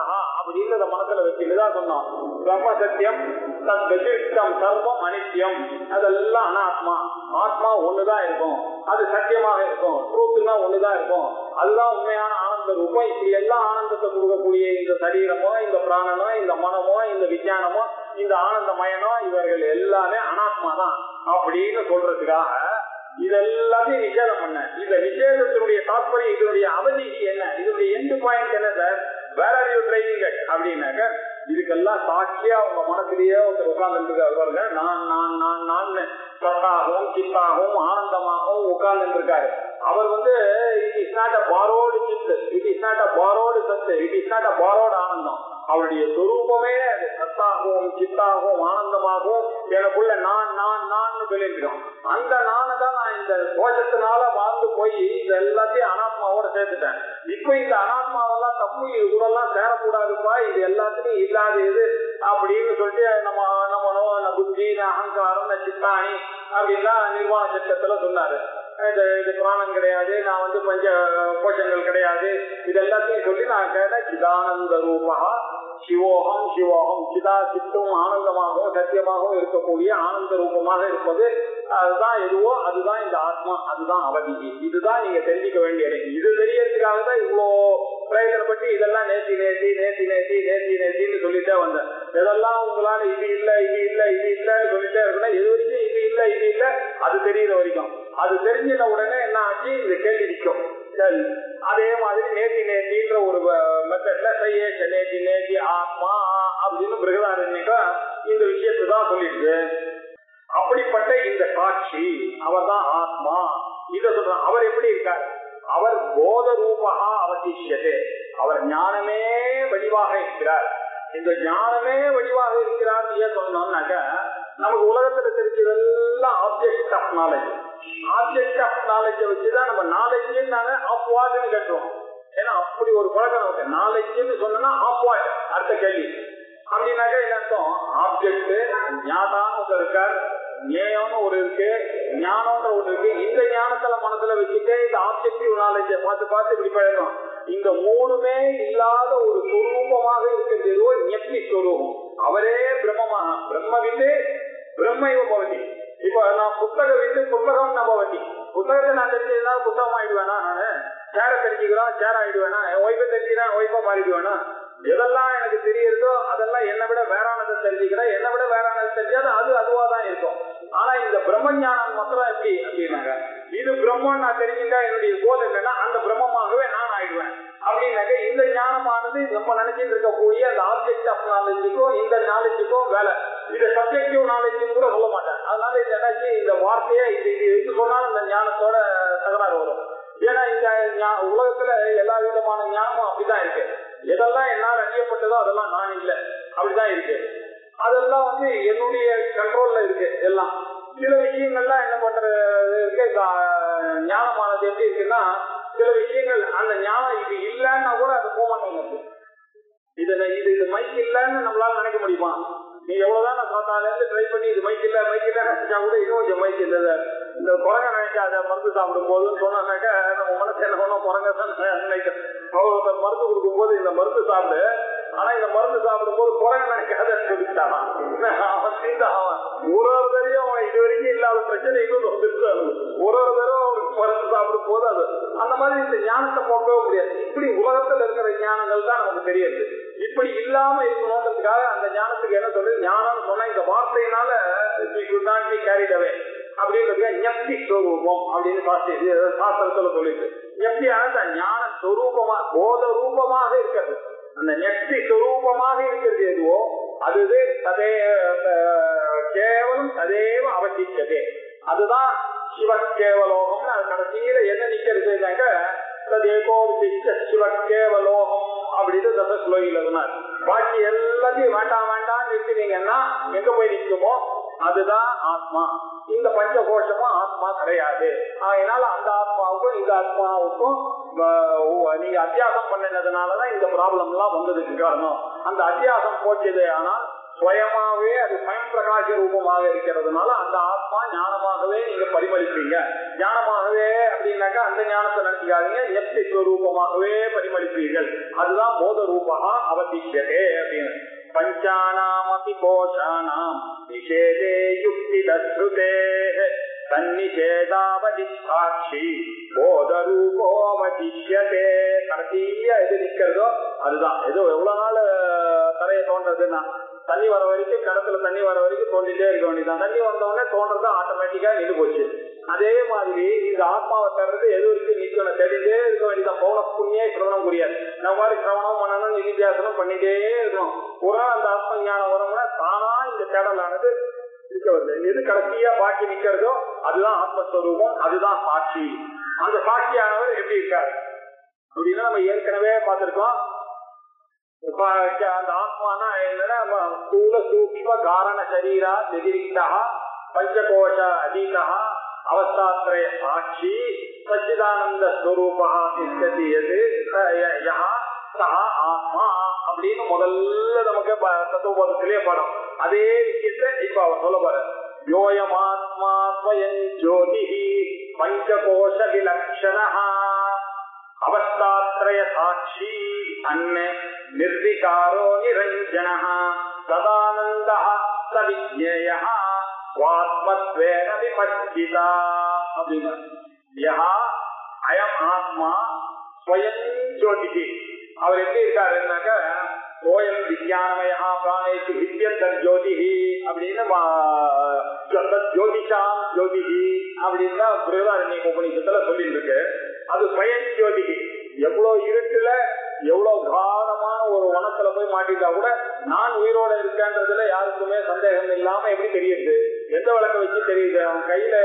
S2: அப்படின்றத மனசுல வச்சுட்டு தான் சொன்னோம் பிரம்ம சத்தியம் தத் வெதிர்க்கம் சர்வம் அனித்யம் அதெல்லாம் அனாத்மா ஆத்மா ஒண்ணுதான் இருக்கும் அது சத்தியமாக இருக்கும் ட்ரூத்துனா ஒண்ணுதான் இருக்கும் அதுதான் உண்மையான ஆனந்த ரூபம் இப்படி எல்லாம் ஆனந்தத்தை கொடுக்கக்கூடிய இந்த சரீரமோ இந்த பிராணனோ இந்த மனமோ இந்த விஞ்ஞானமோ இந்த ஆனந்தமயனோ இவர்கள் எல்லாமே அனாத்மா தான் அப்படின்னு சொல்றதுக்காக இதெல்லாத்தையும் நிஷேதம் பண்ண இந்த நிஷேதத்தினுடைய தாற்பயம் இதனுடைய அவதிக்கு என்ன இதனுடைய எண்டு பாயிண்ட் என்ன சார் வேற ஆர் யூ ட்ரைனிங் அப்படின்னாக்க இதுக்கெல்லாம் சாட்சியா உங்க மனசுலயே ஒருத்தர் உட்கார்ந்து பாருங்க நான் நான் நான் நான் சத்தாகவும் சித்தாகவும் ஆனந்தமாகவும் உட்கார்ந்து இருக்காரு அவர் வந்து it is not a parody சித்து it is not a parody சத்து it is not a parody ஆனந்தம் அவருடைய சொரூபமே அது சத்தாகவும் சித்தாகவும் ஆனந்தமாகவும் எனக்குள்ள நான் நான் நான் சொல்லியிருக்கிறோம் அந்த நானை தான் நான் இந்த கோஷத்தினால வாழ்ந்து போய் இது எல்லாத்தையும் அனாத்மாவோட சேர்த்துட்டேன் இப்ப இந்த அனாத்மாவெல்லாம் தப்பு இது கூட எல்லாம் சேரக்கூடாதுப்பா இது எல்லாத்துலயும் இல்லாத இது அப்படின்னு சொல்லிட்டு நம்ம நம்ம நோ- புத்தி அகங்காரம் இந்த சித்தாணி அப்படின்லாம் நிர்வாண சட்டத்துல சொன்னாரு இது இது பிராணம் கிடையாது நான் வந்து பஞ்ச கோஷங்கள் கிடையாது இது எல்லாத்தையும் சொல்லி நான் கேட்டேன் சிதானந்த ரூபா சிவோகம் சிவோகம் சிதா சித்தும் ஆனந்தமாகவும் சத்தியமாகவும் இருக்கக்கூடிய ஆனந்த ரூபமாக இருப்பது அதுதான் எதுவோ அதுதான் இந்த ஆத்மா அதுதான் அவதி இதுதான் நீங்க தெரிஞ்சுக்க வேண்டியது இது தெரியறதுக்காக தான் இவ்வளோ பிரயோஜனப்பட்டு இதெல்லாம் நேத்தி நேத்தி நேத்தி நேத்தி நேத்தி நேத்தின்னு சொல்லிட்டே வந்தேன் எதெல்லாம் உங்களால இது இல்ல இது இல்ல இது இல்லன்னு சொல்லிட்டே இருக்கணும் எது வரைக்கும் இது இல்ல இது இல்ல அது தெரியுற வரைக்கும் அது தெரிஞ்சின உடனே என்ன ஆச்சு இந்த கேள்வி நிற்கும் சரி அதே மாதிரி நேத்தி நேத்தின்ற ஒரு மெத்தட்ல சையேஷ நேத்தி நேத்தி ஆத்மா அப்படின்னு பிருகதாரண்யக்கா இந்த விஷயத்தை தான் சொல்லிட்டு அப்படிப்பட்ட இந்த காட்சி அவர் தான் ஆத்மா இத சொல்ற அவர் எப்படி இருக்கார் அவர் போத ரூபகா அவசிஷியதே அவர் ஞானமே வடிவாக இருக்கிறார் இந்த ஞானமே வடிவாக இருக்கிறார் ஏன் சொன்னோம்னாக்க நமக்கு உலகத்துல தெரிஞ்சதெல்லாம் object of knowledge object of நாலேஜ வச்சுதான் நம்ம நாலேஜ்னால ஆப்வாட்னு கட்டுறோம் ஏன்னா அப்படி ஒரு பழக்கம் நமக்கு நாலேஜ்னு சொன்னா ஆப்வாட் அடுத்த கேள்வி அப்படின்னாக்கா என்ன அர்த்தம் ஆப்ஜெக்ட் ஞாதான்னு ஒருத்தர் இருக்கார் ஞேயம்னு ஒரு இருக்கு ஞானம்ன்ற ஒரு இருக்கு இந்த ஞானத்துல மனசுல வச்சுட்டு இந்த ஆப்ஜெக்டிவ் நாலேஜ பார்த்து பார்த்து இப்படி பழகும் இந்த மூணுமே இல்லாத ஒரு சொரூபமாக இருக்கிறது ஏதோ ஞப்தி சொரூபம் அவரே பிரம்மமாக பிரம்ம விந்து பிரம்மைவ பவதி இப்ப நான் புத்தக விந்து புத்தகம் பவதி புத்தகத்தை நான் தெரிஞ்சதுன்னா புத்தகம் ஆயிடுவேனா நானு சேரை தெரிஞ்சுக்கிறோம் சேர் ஆயிடுவேனா என் ஒய்ஃபை தெரிஞ்சுக்கிறேன் ஒய்ஃபா மாறிடுவேனா எதெல்லாம் எனக்கு தெரியறதோ அதெல்லாம் என்னை விட வேறானதை தெரிஞ்சுக்கிறேன் என்னை விட வேறானதை தெரிஞ்சாது அது அதுவா தான் இருக்கும் ஆனா இந்த பிரம்ம ஞானம் மாத்திரம் எப்படி அப்படின்னாங்க இது பிரம்மன் நான் தெரிஞ்சுட்டா என்னுடைய கோல் என்னன்னா அந்த பிரம்மமாகவே நான் ஆயிடுவேன் அப்படின்னாக்க இந்த ஞானமானது நம்ம நினைச்சிட்டு இருக்கக்கூடிய அந்த ஆப்ஜெக்ட் ஆஃப் நாலேஜுக்கும் இந்த நாலேஜுக்கும் வேலை இது சப்ஜெக்டிவ் நாலேஜ் கூட சொல்ல மாட்டேன் அதனால இந்த என்னாச்சு இந்த வார்த்தையை இது இது எது சொன்னாலும் இந்த ஞானத்தோட தகராறு வரும் ஏன்னா இந்த ஞா- உலகத்துல எல்லா விதமான ஞானமும் அப்படிதான் இருக்கு எதெல்லாம் என்னால் அறியப்பட்டதோ அதெல்லாம் நான் இல்லை அப்படிதான் இருக்கு அதெல்லாம் வந்து என்னுடைய கண்ட்ரோல்ல இருக்கு எல்லாம் சில விஷயங்கள்லாம் என்ன பண்றது இருக்கு இந்த ஆஹ், ஞானமானது எப்படி இருக்குன்னா சில விஷயங்கள் அந்த ஞானம் இது இல்லைன்னா கூட அது போக மாட்டேங்குது இது இது இது மைக் இல்லைன்னு நம்மளால நினைக்க முடியுமா நீ எவ்வளவுதான் நான் பார்த்தால இருந்து ட்ரை பண்ணி இது மைக் இல்ல மைக் இல்ல நினைச்சா கூட இன்னும் கொஞ்சம் மைக் இல்ல இந்த குரங்க நினைக்காத மருந்து சாப்பிடும் போதுன்னு சொன்னாக்க நம்ம மனசு என்ன பண்ணோம் குரங்க தான் நினைக்கும் ஒருத்தர் மருந்து கொடுக்கும் போது இந்த மருந்து சாப்பிடு ஆனா இந்த மருந்து சாப்பிடும் போது குரங்க நினைக்காதன்னு சொல்லிட்டானா அவன் தீர்ந்து அவன் ஒரு ஒரு தரையும் அவன் இது வரைக்கும் இல்லாத பிரச்சனை இன்னும் வந்துட்டு ஒரு ஒரு தடவை அவனுக்கு மருந்து சாப்பிடும் போது அது அந்த மாதிரி இந்த ஞானத்தை போக்கவே முடியாது இப்படி உலகத்துல இருக்கிற ஞானங்கள் தான் நமக்கு தெரியுது இப்படி இல்லாம இருக்கணுன்றதுக்காக அந்த ஞானத்துக்கு என்ன சொல்றது ஞானம் சொன்னா இந்த வார்த்தையினால கேரிட் அவே அப்படின்றது ஞப்தி ஸ்வரூபம் அப்படின்னு சாஸ்திரி இது சாஸ்திரத்துல சொல்லிட்டு ஞப்தியான அந்த ஞான ஸ்வரூபமா போத ரூபமாக இருக்கிறது அந்த ஞப்தி ஸ்வரூபமாக இருக்கிறது எதுவோ அது ததே அஹ், கேவலம் ததேவ அவசிச்சதே அதுதான் சிவ கேவலோகம்னு அது கடைசியில என்ன நிக்கிறதுனாக்க ததேகோ விசிஷ்ட சிவ கேவலோகம் அப்படின்னு தசஸ்லோகில சொன்னார் பாக்கி எல்லாத்தையும் வேண்டாம் வேண்டாம் நிறுத்தினீங்கன்னா எங்க போய் நிற்குமோ அதுதான் ஆத்மா இந்த பஞ்ச கோஷமும் ஆத்மா கிடையாது அதனால அந்த ஆத்மாவுக்கும் இந்த ஆத்மாவுக்கும் ஆஹ், நீங்க அத்தியாசம் பண்ணினதுனாலதான் இந்த ப்ராப்ளம் எல்லாம் வந்ததுக்கு காரணம் அந்த அத்தியாசம் போச்சது ஆனால் சுயமாவே அது ஸ்வயம் பிரகாச ரூபமாக இருக்கிறதுனால அந்த ஆத்மா ஞானமாகவே ஞானமாகவே நீங்க பரிமளிப்பீங்க ஞானமாகவே அப்படின்னாக்கா அந்த ஞானத்தை நினைச்சுக்காதீங்க நியப்தி ஸ்வரூபமாகவே பரிமளிப்பீர்கள் அதுதான் போத ரூபா அவதிஷ்யதே அப்படின்னு பஞ்சானாமபி கோஷானாம் நிஷேதே யுக்தி தஸ்ருதே தன்னிஷேதாவதி சாட்சி போதரூபோவதிஷ்யதே கடைசியா எது நிக்கிறதோ அதுதான் ஏதோ எவ்வளவு நாள் தரையை தோன்றதுன்னா தண்ணி வர வரைக்கும் கிணத்துல தண்ணி வர வரைக்கும் தோண்டிட்டே இருக்க வேண்டியதான் தண்ணி வந்த உடனே தோன்றது ஆட்டோமேட்டிக்கா நின்று போச்சு அதே மாதிரி இந்த ஆத்மாவை தர்றது எது வரைக்கும் நிக்கணும் தெரிஞ்சே இருக்க வேண்டியதான் பௌன புண்ணியே சிரவணம் புரியாது நம்ம மாதிரி சிரவணம் பண்ணணும் நிதித்தியாசனம் பண்ணிட்டே இருக்கணும் ஒரு நாள் அந்த ஆத்ம ஞானம் வரும்னா தானா இந்த தேடலானது இருக்க வருது எது கடைசியா பாக்கி நிக்கிறதோ அதுதான் ஆத்மஸ்வரூபம் அதுதான் சாட்சி அந்த சாட்சியானவர் எப்படி இருக்காரு அப்படின்னா நம்ம ஏற்கனவே பார்த்திருக்கோம் இப்ப அந்த ஆத்மானா என்னன்னா நம்ம ஸ்தூல சூக்ம காரண சரீரா நிதிரிக்தா பஞ்சகோஷ அதீதா அவஸ்தாத்ரய சாட்சி சச்சிதானந்த ஸ்வரூபா திஷ்டதி எது ச- ய- யஹ சஹ ஆத்மா அப்படின்னு முதல்ல நமக்கு ப- தத்துவபோதத்திலே படம் அதே விஷயத்தை இப்ப அவர் சொல்ல போற யோயமாத்மா ஸ்வயம் ஜோதி பஞ்சகோஷ விலக்ஷணா அவஸ்தாத்ரய சாட்சி அன்ன நிர்விகாரோ நிரஞ்சன சதானந்த சவிஜேய வாத்மத்வேன விபச்சிதா அப்படின்னு யஹா அயம் ஆத்மா ஸ்வயம் ஜோதிகி அவர் எப்படி இருக்காருன்னாக்க ஓயம் விஜயானமயா பிராணேஷு வித்யந்தர் ஜோதிஹி அப்படின்னு மா- தத் ஜோதிஷாம் ஜோதிஹி அப்படின்னு தான் பிருகதாரண்ய உபநிஷத்துல சொல்லிட்டு இருக்கு அது ஸ்வயம் ஜோதிகி எவ்வளவு இருட்டுல எவ்வளவு காலமான ஒரு வனத்துல போய் மாட்டிட்டா கூட நான் உயிரோட இருக்கேன்றதுல யாருக்குமே சந்தேகம் இல்லாம எப்படி தெரியுது எந்த விளக்க வச்சு தெரியுது அவன் கையில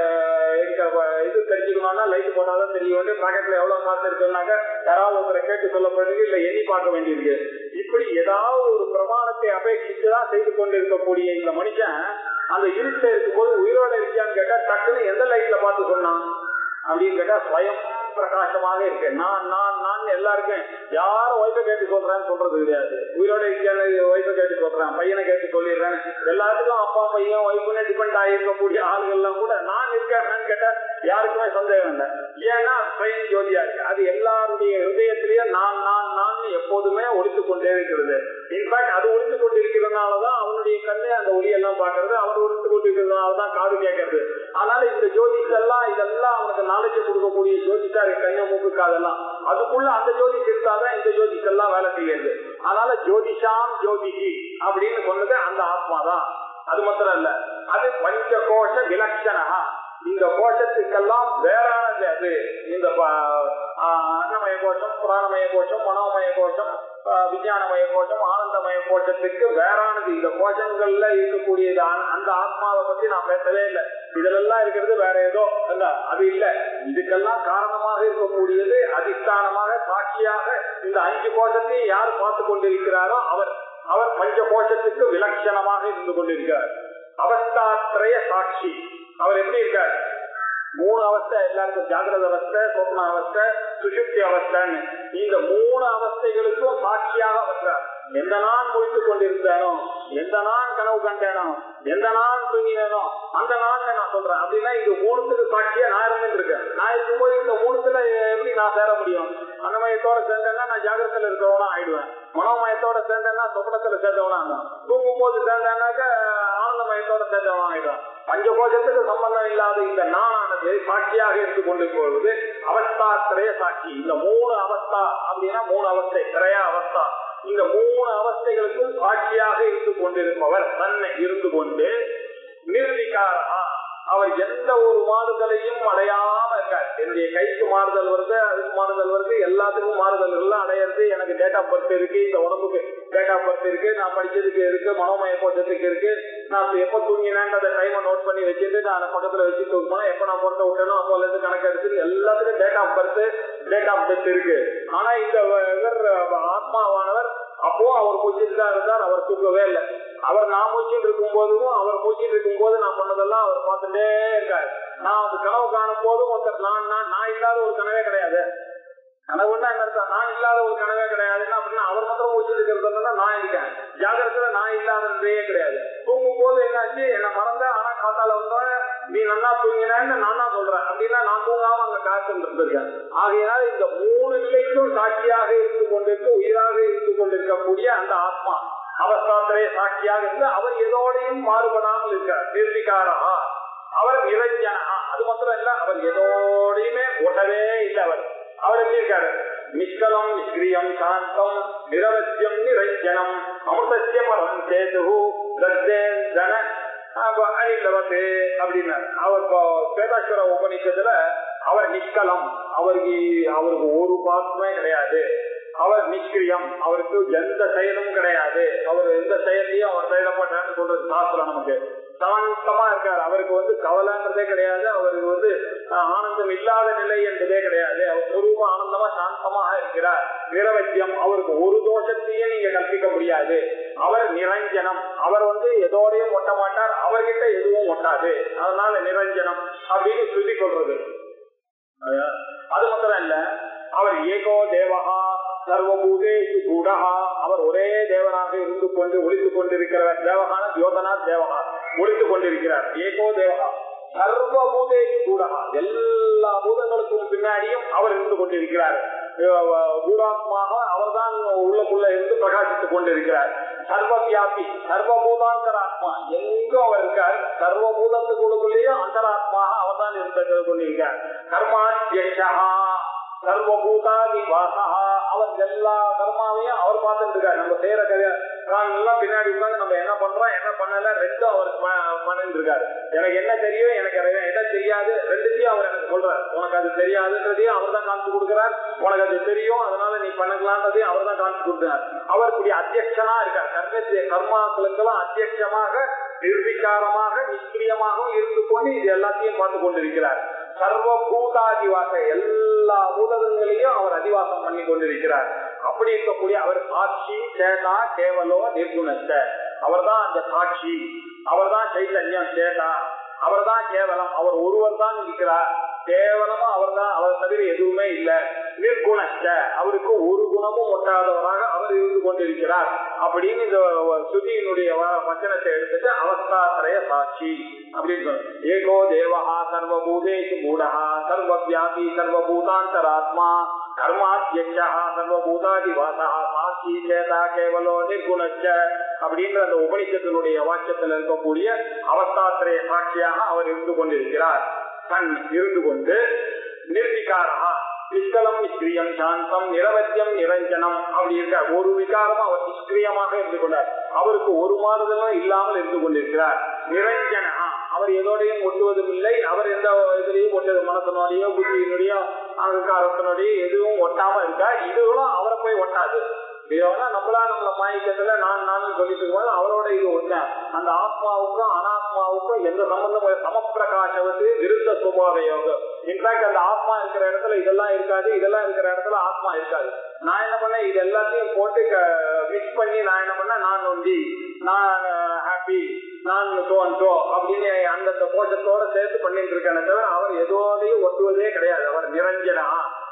S2: இருக்க வ- இது தெரிஞ்சுக்கணும்னா லைட் போட்டாதான் தெரியும் வந்து பாக்கெட்ல எவ்வளவு காசு இருக்குன்னாக்க யாராவது ஒருத்தரை கேட்டு சொல்லப்படுது இல்ல எண்ணி பார்க்க வேண்டியிருக்கு இப்படி ஏதாவது ஒரு பிரமாணத்தை அபேட்சித்து தான் செய்து கொண்டிருக்கக்கூடிய இந்த மனுஷன் அந்த இருட்டுல இருக்கும்போது உயிரோட இருக்கியான்னு கேட்டா டக்குன்னு எந்த லைட்ல பார்த்து சொன்னான் அப்படின்னு கேட்டா ஸ்வயம் பிரகாசமாக இருக்கு நான் நான் நான் எல்லாருக்கும் யாரும் ஒய்ஃபை கேட்டு சொல்றேன்னு சொல்றது கிடையாது உயிரோட இருக்கியான ஒய்ஃபை கேட்டு சொல்றேன் பையனை கேட்டு சொல்லிடுறேன் எல்லாத்துக்கும் அப்பா பையன் ஒய்ஃபுன்னு டிபெண்ட் ஆகியிருக்கக்கூடிய ஆளுகள்லாம் கூட நான் இருக்கேன்னு கேட்டா யாருக்குமே சந்தேகம் இல்லை ஏன்னா ஸ்வயம் ஜோதியா இருக்கு அது எல்லாருடைய ஹிருதயத்திலேயே நான் நான் நான் எப்போதுமே ஒழித்து கொண்டே இருக்கிறது இன்ஃபேக்ட் அது ஒழித்து கொண்டு இருக்கிறதுனாலதான் அவனுடைய கண்ணு அந்த ஒளியெல்லாம் பாக்குறது அவர் ஒழித்து கொண்டு இருக்கிறதுனாலதான் காது கேட்கறது அதனால இந்த ஜோதிஷ் எல்லாம் இதெல்லாம் அவனுக்கு நாலேஜ் கொடுக்கக்கூடிய ஜோதிஷா இருக்கு கண்ணு மூக்கு காதெல்லாம் அதுக்குள்ள அந்த ஜோதிஷ் இருந்தாதான் இந்த ஜோதிஷ் எல்லாம் வேலை செய்யுது அதனால ஜோதிஷாம் ஜோதிஷி அப்படின்னு சொன்னது அந்த ஆத்மா தான் அது மாத்திரம் இல்ல அது பஞ்ச கோஷ விலட்சணா இந்த கோஷத்துக்கெல்லாம் வேறானது அது இந்த ப- ஆஹ் அன்னமய கோஷம் புராணமய கோஷம் மனோமய கோஷம் ஆஹ் விஞ்ஞானமய கோஷம் ஆனந்தமய கோஷத்துக்கு வேறானது இந்த கோஷங்கள்ல இருக்கக்கூடிய இது ஆ- அந்த ஆத்மாவை பத்தி நான் பேசவே இல்லை இதுலெல்லாம் இருக்கிறது வேற ஏதோ இல்ல அது இல்ல இதுக்கெல்லாம் காரணமாக இருக்கக்கூடியது அதிஷ்டானமாக சாட்சியாக இந்த அஞ்சு கோஷத்தையும் யார் பார்த்து கொண்டிருக்கிறாரோ அவர் அவர் பஞ்ச கோஷத்துக்கு விலட்சணமாக இருந்து கொண்டிருக்கிறார் அவஸ்தாத்ரய சாட்சி அவர் எப்படி இருக்கார் மூணு அவஸ்தை எல்லாருக்கும் ஜாகிரத அவஸ்தை சொப்ன அவஸ்தை சுசுப்தி அவஸ்தைன்னு இந்த மூணு அவஸ்தைகளுக்கும் சாட்சியாக வந்தார் எந்த நான் முடித்துக் கொண்டிருந்தேனோ எந்த நான் கனவு கண்டேனோ எந்த நான் தூங்கினேனோ அந்த நான் நான் சொல்றேன் அப்படின்னா இது மூணுத்துக்கு சாட்சியா நான் இருந்துட்டு இருக்கேன் நான் இருக்கும்போது இந்த மூணுத்துல எப்படி நான் சேர முடியும் அன்னமயத்தோட சேர்ந்தேன்னா நான் ஜாகிரத்துல இருக்கிறவனா ஆயிடுவேன் மனோமயத்தோட சேர்ந்தேன்னா சொப்னத்துல சேர்ந்தவனா இருந்தேன் தூங்கும் போது சேர்ந்தேன்னாக்க ஆனந்தமயத்தோட சேர்ந்தவனா ஆயிடுவேன் பஞ்சகோஷத்துக்கு சம்பந்தம் இல்லாத இந்த நானானது சாட்சியாக இருந்து கொண்டு போவது அவஸ்தாத்திரய சாட்சி இந்த மூணு அவஸ்தா அப்படின்னா மூணு அவஸ்தை திரைய அவஸ்தா இந்த மூணு அவஸ்தைகளுக்கும் சாட்சியாக இருந்து கொண்டிருப்பவர் தன்னை இருந்து கொண்டு நிர்விகாரா அவர் எந்த ஒரு மாறுதலையும் அடையாம இருக்கார் என்னுடைய கைக்கு மாறுதல் வருது அதுக்கு மாறுதல் வருது எல்லாத்துக்கும் மாறுதல்கள் அடையிறது எனக்கு டேட் ஆஃப் பர்த் இருக்கு இந்த உடம்புக்கு டேட் ஆஃப் பர்த் இருக்கு நான் படிச்சதுக்கு இருக்கு மனோமய கோஷத்துக்கு இருக்கு நான் எப்ப தூங்கினேன்றத டைமை நோட் பண்ணி வச்சுட்டு நான் பக்கத்துல வச்சு தூக்கணும் எப்ப நான் பொருத்த விட்டேனோ அப்போல இருந்து கணக்கு எடுத்து எல்லாத்துக்கும் date of birth date of death இருக்கு ஆனா இந்த இவர் ஆத்மாவானவர் அப்போ அவர் மூச்சிட்டு தான் இருந்தார் அவர் தூங்கவே இல்லை அவர் நான் மூச்சிட்டு இருக்கும் போதும் அவர் மூச்சிட்டு இருக்கும் போது நான் பண்ணதெல்லாம் அவர் பார்த்துட்டே இருக்காரு நான் அந்த கனவு காணும் போதும் ஒருத்தர் நான் நான் நான் இல்லாத ஒரு கனவே கிடையாது கனவுன்னா என்ன அர்த்தம்? நான் இல்லாத ஒரு கனவே கிடையாதுன்னா அப்படின்னா அவர் மாத்திரம் மூச்சிட்டு இருக்கிறதுனா நான் இருக்கேன் ஜாகிரத்துல நான் இல்லாததே கிடையாது தூங்கும் போது என்னாச்சு என்ன மறந்த ஆனா காத்தால வந்தோட நீ நன்னா தூங்கினேன்னு நான் தான் சொல்றேன் அப்படின்னா நான் தூங்காம அங்க காத்துட்டு இருந்திருக்கேன் ஆகையினால இந்த மூணு நிலைக்கும் சாட்சியாக இருந்து கொண்டிருக்க உயிராக இருந்து கொண்டிருக்கக்கூடிய அந்த ஆத்மா அவஸ்தாத்திலே சாட்சியாக இருந்து அவர் எதோடையும் மாறுபடாமல் இருக்கிறார் நிர்விகாரா அவர் நிரஞ்சனா அது மாத்திரம் இல்ல அவர் எதோடையுமே ஒட்டவே இல்லை அவர் அவர் எப்படி இருக்காரு நிஷ்கலம் நிஷ்கிரியம் சாந்தம் நிரவத்தியம் நிரஞ்சனம் அமிர்தசிய பரம் சேது தன அனிலவத்து அப்படின்னாரு அவர் இப்போ வேதாஸ்வர உபநிஷத்துல அவர் நிஷ்கலம் அவருக்கு அவருக்கு ஒரு பாசமே கிடையாது அவர் நிஷ்கிரியம் அவருக்கு எந்த செயலும் கிடையாது அவர் எந்த செயலையும் அவர் செயலப்பட்டான்னு சொல்றது சாஸ்திரம் நமக்கு சாந்தமா இருக்காரு அவருக்கு வந்து கவலைன்றதே கிடையாது அவருக்கு வந்து அஹ், ஆனந்தம் இல்லாத நிலை என்பதே கிடையாது அவர் சொரூப ஆனந்தமா சாந்தமாக இருக்கிறார் நிரவத்தியம் அவருக்கு ஒரு தோஷத்தையும் நீங்க கற்பிக்க முடியாது அவர் நிரஞ்சனம் அவர் வந்து எதோடையும் ஒட்ட மாட்டார் அவர்கிட்ட எதுவும் ஒட்டாது அதனால நிரஞ்சனம் அப்படின்னு சொல்லி சொல்றது அஹ், அது மாத்திரம் இல்ல அவர் ஏகோ தேவகா சர்வபூதேஷு கூடஹா அவர் ஒரே தேவனாக இருந்து கொண்டு ஒளித்து கொண்டிருக்கிறவர் தேவகான தியோதனா தேவகா ஒளித்து கொண்டிருக்கிறார் ஏகோ தேவகா சர்வபூதேஷு கூடஹா எல்லா பூதங்களுக்கும் பின்னாடியும் அவர் இருந்து கொண்டிருக்கிறார் அஹ் கூடாத்மாக அவர்தான் உள்ளக்குள்ள இருந்து பிரகாசித்துக் கொண்டிருக்கிறார் சர்வ வியாபி சர்வபூதாந்தர ஆத்மா எங்கும் அவர் இருக்கார் சர்வபூதத்துக்குள்ளுக்குள்ளேயும் அந்தராத்மாக அவர் தான் இருந்து கொண்டிருக்கிறார் கர்மாத்யஷா சர்வபூதாதி வாசா அவர் எல்லா கர்மாவையும் அவர் பார்த்துட்டு இருக்காரு நம்ம செய்யற எல்லாம் பின்னாடி உட்காந்து நம்ம என்ன பண்றோம் என்ன பண்ணல ரெண்டும் அவர் ப- பண்ணிட்டு இருக்காரு எனக்கு என்ன தெரியும் எனக்கு என்ன- என்ன தெரியாது ரெண்டுத்தையும் அவர் எனக்கு சொல்றாரு உனக்கு அது தெரியாதுன்றதையும் அவர் தான் காமிச்சு கொடுக்கிறார் உனக்கு அது தெரியும் அதனால நீ பண்ணலான்றதையும் அவர் தான் காமிச்சு கொடுக்கிறார் அவர் இப்படி அத்தியட்சனா இருக்கார் கர்ம கர்மாக்களுக்கெல்லாம் அத்தியட்சமாக நிர்விகாரமாக நிஷ்கிரியமாகவும் இருந்து கொண்டு இது எல்லாத்தையும் பார்த்து கொண்டிருக்கிறார் சர்வ பூதாதிவாச எல்லா பூதகங்களையும் அவர் அதிவாசம் பண்ணி கொண்டிருக்கிறார் அப்படி இருக்கக்கூடிய அவர் சாட்சி சேதா கேவலோ நிர்குணத்த அவர்தான் அந்த சாட்சி அவர்தான் சைத்தன்யம் சேதா அவர்தான் கேவலம் அவர் ஒருவர் தான் இருக்கிறார் கேவலமா அவர்தான் அவர் தவிர எதுவுமே இல்ல நிர்குணத்த அவருக்கு ஒரு குணமும் ஒட்டாதவராக அவர் இருந்து கொண்டிருக்கிறார் அப்படின்னு இந்த சுதியினுடைய வ- வச்சனத்தை எடுத்துட்டு அவஸ்தாத்திரய சாட்சி அப்படின்னு சொல்றார். ஏகோ தேவஹா சர்வபூதேஷு மூடஹா சர்வவியாபி சர்வபூதாந்தராத்மா கர்மாத்யட்சா சர்வபூதாதிவாசா சாட்சி சேதா கேவலோ நிர்குணச்ச அப்படின்ற அந்த உபனிஷத்தினுடைய வாக்கியத்தில் இருக்கக்கூடிய அவஸ்தாத்திரய சாட்சியாக அவர் இருந்து கொண்டிருக்கிறார் தன் இருந்து கொண்டு நிர்விகாரா நிஷ்கலம் நிஷ்கிரியம் சாந்தம் நிரவத்தியம் நிரஞ்சனம் அப்படி இருக்க ஒரு விகாரமா அவர் நிஷ்கிரியமாக இருந்து கொண்டார் அவருக்கு ஒரு மாறுதலும் இல்லாமல் இருந்து கொண்டிருக்கிறார் நிரஞ்சனா அவர் எதோடையும் ஒட்டுவதும் இல்லை அவர் எந்த இதுலயும் ஒட்டது மனசனுடையோ புத்தியினுடையோ அகங்காரத்தினுடையோ எதுவும் ஒட்டாம இருக்கா இதுகளும் அவரை போய் ஒட்டாது இதோட நம்மளா நம்மள மாயிக்கத்துல நான் நான் சொல்லிட்டு இருக்கும்போது அவரோட இது ஒண்ணு அந்த ஆத்மாவுக்கும் அனாத்மாவுக்கும் எந்த சம்பந்தமும் இல்லை. சமப்பிரகாசவத்து விருத்த சுபாவ யோகம் இன்ஃபேக்ட் அந்த ஆத்மா இருக்கிற இடத்துல இதெல்லாம் இருக்காது இதெல்லாம் இருக்கிற இடத்துல ஆத்மா இருக்காது நான் என்ன பண்ணேன் இது எல்லாத்தையும் போட்டு மிக்ஸ் பண்ணி நான் என்ன பண்ணேன் நான் நொண்டி நான் ஹாப்பி நான் சோ சோ அப்படின்னு அந்தந்த கோஷத்தோட சேர்த்து பண்ணிட்டு இருக்கேனே தவிர அவர் எதோடையும் ஒட்டுவதே கிடையாது அவர் நிரஞ்சனா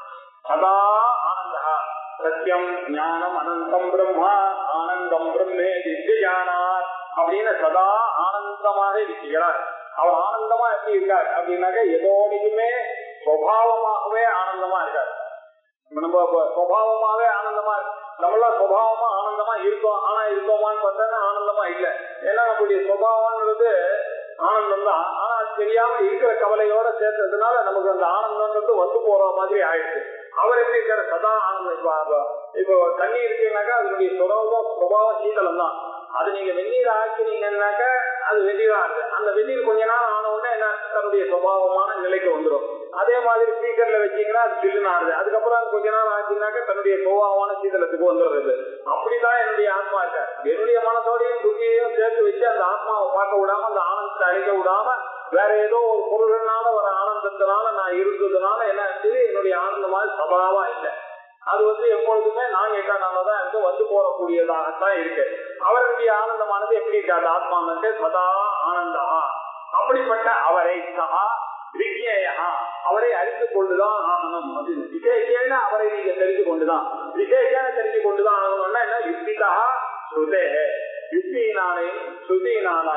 S2: சதா ஆனந்தா சத்தியம் ஞானம் அனந்தம் பிரம்மா ஆனந்தம் பிரம்மே திவ்யானார் அப்படின்னு சதா ஆனந்தமாக இருக்கிறார் அவர் ஆனந்தமா எப்படி இருக்கார் அப்படின்னாக்க எதோடையுமே சுவாவமாகவே ஆனந்தமா இருக்கார் நம்ம இப்ப சுபாவமாவே ஆனந்தமா இருக்கு. நம்மளாம் சுபாவமா ஆனந்தமா இருக்கோம் ஆனா இருக்கோமான்னு பார்த்தா ஆனந்தமா இல்ல ஏன்னா நம்மளுடைய சுபாவம்ன்றது ஆனந்தம் தான் ஆனா அது தெரியாம இருக்கிற கவலையோட சேர்த்ததுனால நமக்கு அந்த ஆனந்தம்ன்றது வந்து போற மாதிரி ஆயிடுச்சு அவர் எப்படி இருக்காரு சதா ஆனந்தம் இப்ப அப்ப- இப்போ தண்ணி இருக்குனாக்கா அதனுடைய சுபாவம் சுபாவம் சீதளம் தான் அது நீங்க வெந்நீர் ஆக்கினீங்கன்னாக்க அது வெந்நீரா இருக்கு அந்த வெந்நீர் கொஞ்ச நாள் ஆன உடனே என்ன தன்னுடைய சுபாவமான நிலைக்கு வந்துடும் அதே மாதிரி ஸ்பீக்கர்ல வச்சீங்கன்னா அது சில்லுன்னு ஆறுது அதுக்கப்புறம் அது கொஞ்ச நாள் ஆச்சுனாக்க தன்னுடைய சுபாவமான சீதளத்துக்கு வந்துடுறது அப்படிதான் என்னுடைய ஆத்மா இருக்க என்னுடைய மனசோடையும் புத்தியையும் சேர்த்து வச்சு அந்த ஆத்மாவை பார்க்க விடாம அந்த ஆனந்தத்தை அழிக்க விடாம வேற ஏதோ ஒரு பொருள்னால வர ஆனந்தத்தினால நான் இருந்ததுனால என்ன ஆச்சு என்னுடைய ஆனந்தமாக சபாவா இல்லை அது வந்து எப்பொழுதுமே நான் எட்டானாலதான் இருக்கு வந்து போறக்கூடியதாகத்தான் இருக்கு அவருடைய ஆனந்தமானது எப்படி இருக்கு அந்த ஆத்மாவுக்கு சதா ஆனந்தா அப்படிப்பட்ட அவரை சகா விஜயா அவரை அறிந்து கொண்டுதான் ஆகணும் அப்படின்னு விசேஷேன அவரை நீங்க தெரிந்து கொண்டுதான் விசேஷேன தெரிந்து கொண்டுதான் ஆகணும்னா என்ன யுக்திதா ஸ்ருதே யுக்தியினாலையும் ஸ்ருதியினாலையும்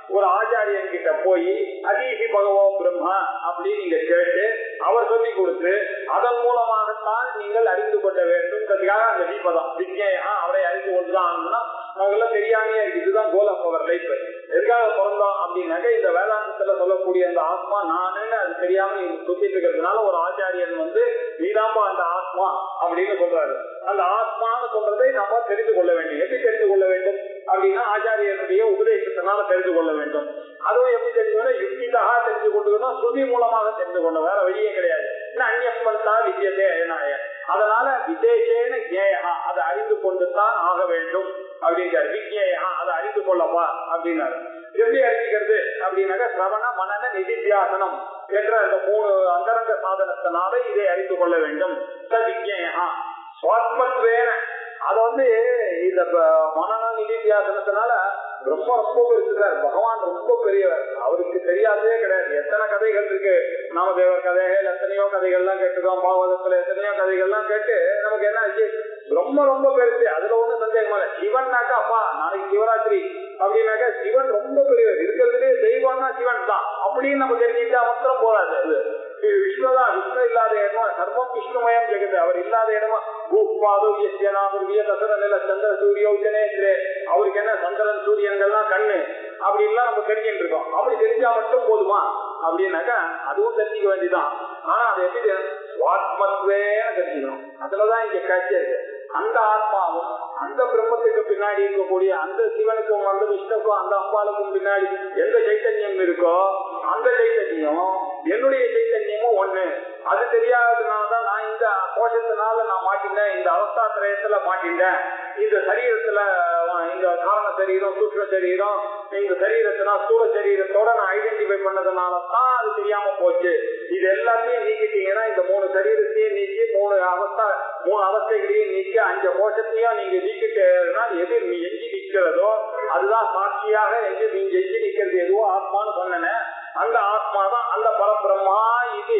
S2: ஒரு ஆச்சாரியன் கிட்ட போய் அதீகி பகவோ பிரம்மா அப்படின்னு நீங்க கேட்டு அவர் சொல்லி கொடுத்து அதன் மூலமாகத்தான் நீங்கள் அறிந்து கொள்ள வேண்டும்ன்றதுக்காக அந்த தீபதம் விஜயா அவரை அறிந்து கொண்டுதான் நமக்கெல்லாம் தெரியாமையே இருக்கு இதுதான் கோல் ஆஃப் அவர் லைஃப் எதுக்காக பிறந்தோம் அப்படின்னாக்க இந்த வேதாந்தத்துல சொல்லக்கூடிய அந்த ஆத்மா நானுன்னு அது தெரியாம நீங்க சுத்திட்டு இருக்கிறதுனால ஒரு ஆச்சாரியன் வந்து நீதாம்பா அந்த ஆத்மா அப்படின்னு சொல்றாரு அந்த ஆத்மான்னு சொல்றதை நம்ம தெரிந்து கொள்ள வேண்டும் எப்படி தெரிந்து கொள்ள வேண்டும் அப்படின்னா ஆச்சாரியனுடைய உபதேசத்தினால தெரிந்து கொள்ள வேண்டும் அதுவும் எப்படி தெரிஞ்சுக்கணும் யுக்திக்காக தெரிந்து கொண்டுக்கணும் ஸ்ருதி மூலமாக தெரிந்து கொள்ளணும் வேற வழியே கிடையாது அந்நியப்பந்தா வித்தியதே அயனாய அதனால விசேஷேன ஜேயா அதை அறிந்து கொண்டுதான் ஆக வேண்டும் அப்படின்றார் விஜயா அதை அறிந்து கொள்ளப்பா அப்படின்னாரு எப்படி அறிவிக்கிறது அப்படின்னாக்க சிரவண மனன நிதித்தியாசனம் என்ற அந்த மூணு அந்தரங்க சாதனத்தினால இதை அறிந்து கொள்ள வேண்டும் ச விஜயா சுவாத்மத்வேன அத வந்து இந்த ப- மனன நிதித்தியாசனத்தினால ரொம்ப ரொம்ப பெருசுறார் பகவான் ரொம்ப பெரியவர் அவருக்கு தெரியாததே கிடையாது எத்தனை கதைகள் இருக்கு நாமதேவர் கதைகள் எத்தனையோ கதைகள்லாம் கேட்டுக்கோம் பாகவதத்துல எத்தனையோ கதைகள்லாம் கேட்டு நமக்கு என்ன ஆச்சு ரொம்ப ரொம்ப பெருசு அதுல ஒண்ணு சந்தேகமா இல்லை சிவன்னாக்கா அப்பா நாளைக்கு சிவராத்திரி அப்படின்னாக்கா சிவன் ரொம்ப பெரியவர் இருக்கிறதுலே தெய்வம்னா சிவன் தான் அப்படின்னு நம்ம தெரிஞ்சுக்கிட்டா மாத்திரம் போறாது அது இது விஷ்ணுதான் விஷ்ணு இல்லாத இடமா சர்வம் விஷ்ணுமயம் ஜெகத்து அவர் இல்லாத இடமா பூப்பாதோ வியசியனாமிய தசர நில சந்திர சூரிய உச்சனேந்திரே அவருக்கு என்ன சந்திரன் சூரியன்கள்லாம் கண்ணு அப்படின்லாம் நம்ம தெரிஞ்சுட்டு இருக்கோம் அப்படி தெரிஞ்சா மட்டும் போதுமா அப்படின்னாக்கா அதுவும் தெரிஞ்சுக்க வேண்டியதுதான் ஆனா அது எப்படி சுவாத்மத்வேன தெரிஞ்சுக்கணும் அதுலதான் இங்க காட்சி இருக்கு அந்த ஆத்மாவும் அந்த பிரம்மத்துக்கு பின்னாடி இருக்கக்கூடிய அந்த சிவனுக்கும் அந்த விஷ்ணுக்கும் அந்த அம்பாளுக்கும் பின்னாடி எந்த சைத்தன்யம் இருக்கோ அந்த சைத்தன்யம் என்னுடைய சைத்தன்யமும் ஒண்ணு அது தெரியாததுனாலதான் நான் இந்த கோஷத்தினால நான் மாட்டினேன் இந்த அவஸ்தாத்திரயத்துல மாட்டினேன் இந்த சரீரத்துல அஹ், இந்த காரண சரீரம் சூக்ஷ்ம சரீரம் இந்த சரீரத்தினா ஸ்தூல சரீரத்தோட நான் ஐடென்டிஃபை பண்ணதுனால தான் அது தெரியாம போச்சு இது எல்லாத்தையும் நீக்கிட்டீங்கன்னா இந்த மூணு சரீரத்தையும் நீக்கி மூணு அவஸ்தா மூணு அவஸ்தைகளையும் நீக்கி அஞ்சு கோஷத்தையும் நீங்க நீக்கிட்டேன்னா எது நீ எஞ்சி நிக்கிறதோ அதுதான் சாட்சியாக எஞ்சி நீங்க எஞ்சி நிக்கிறது எதுவோ ஆத்மான்னு சொன்னேன் அந்த ஆத்மா தான் அந்த பரபிரம்மா இது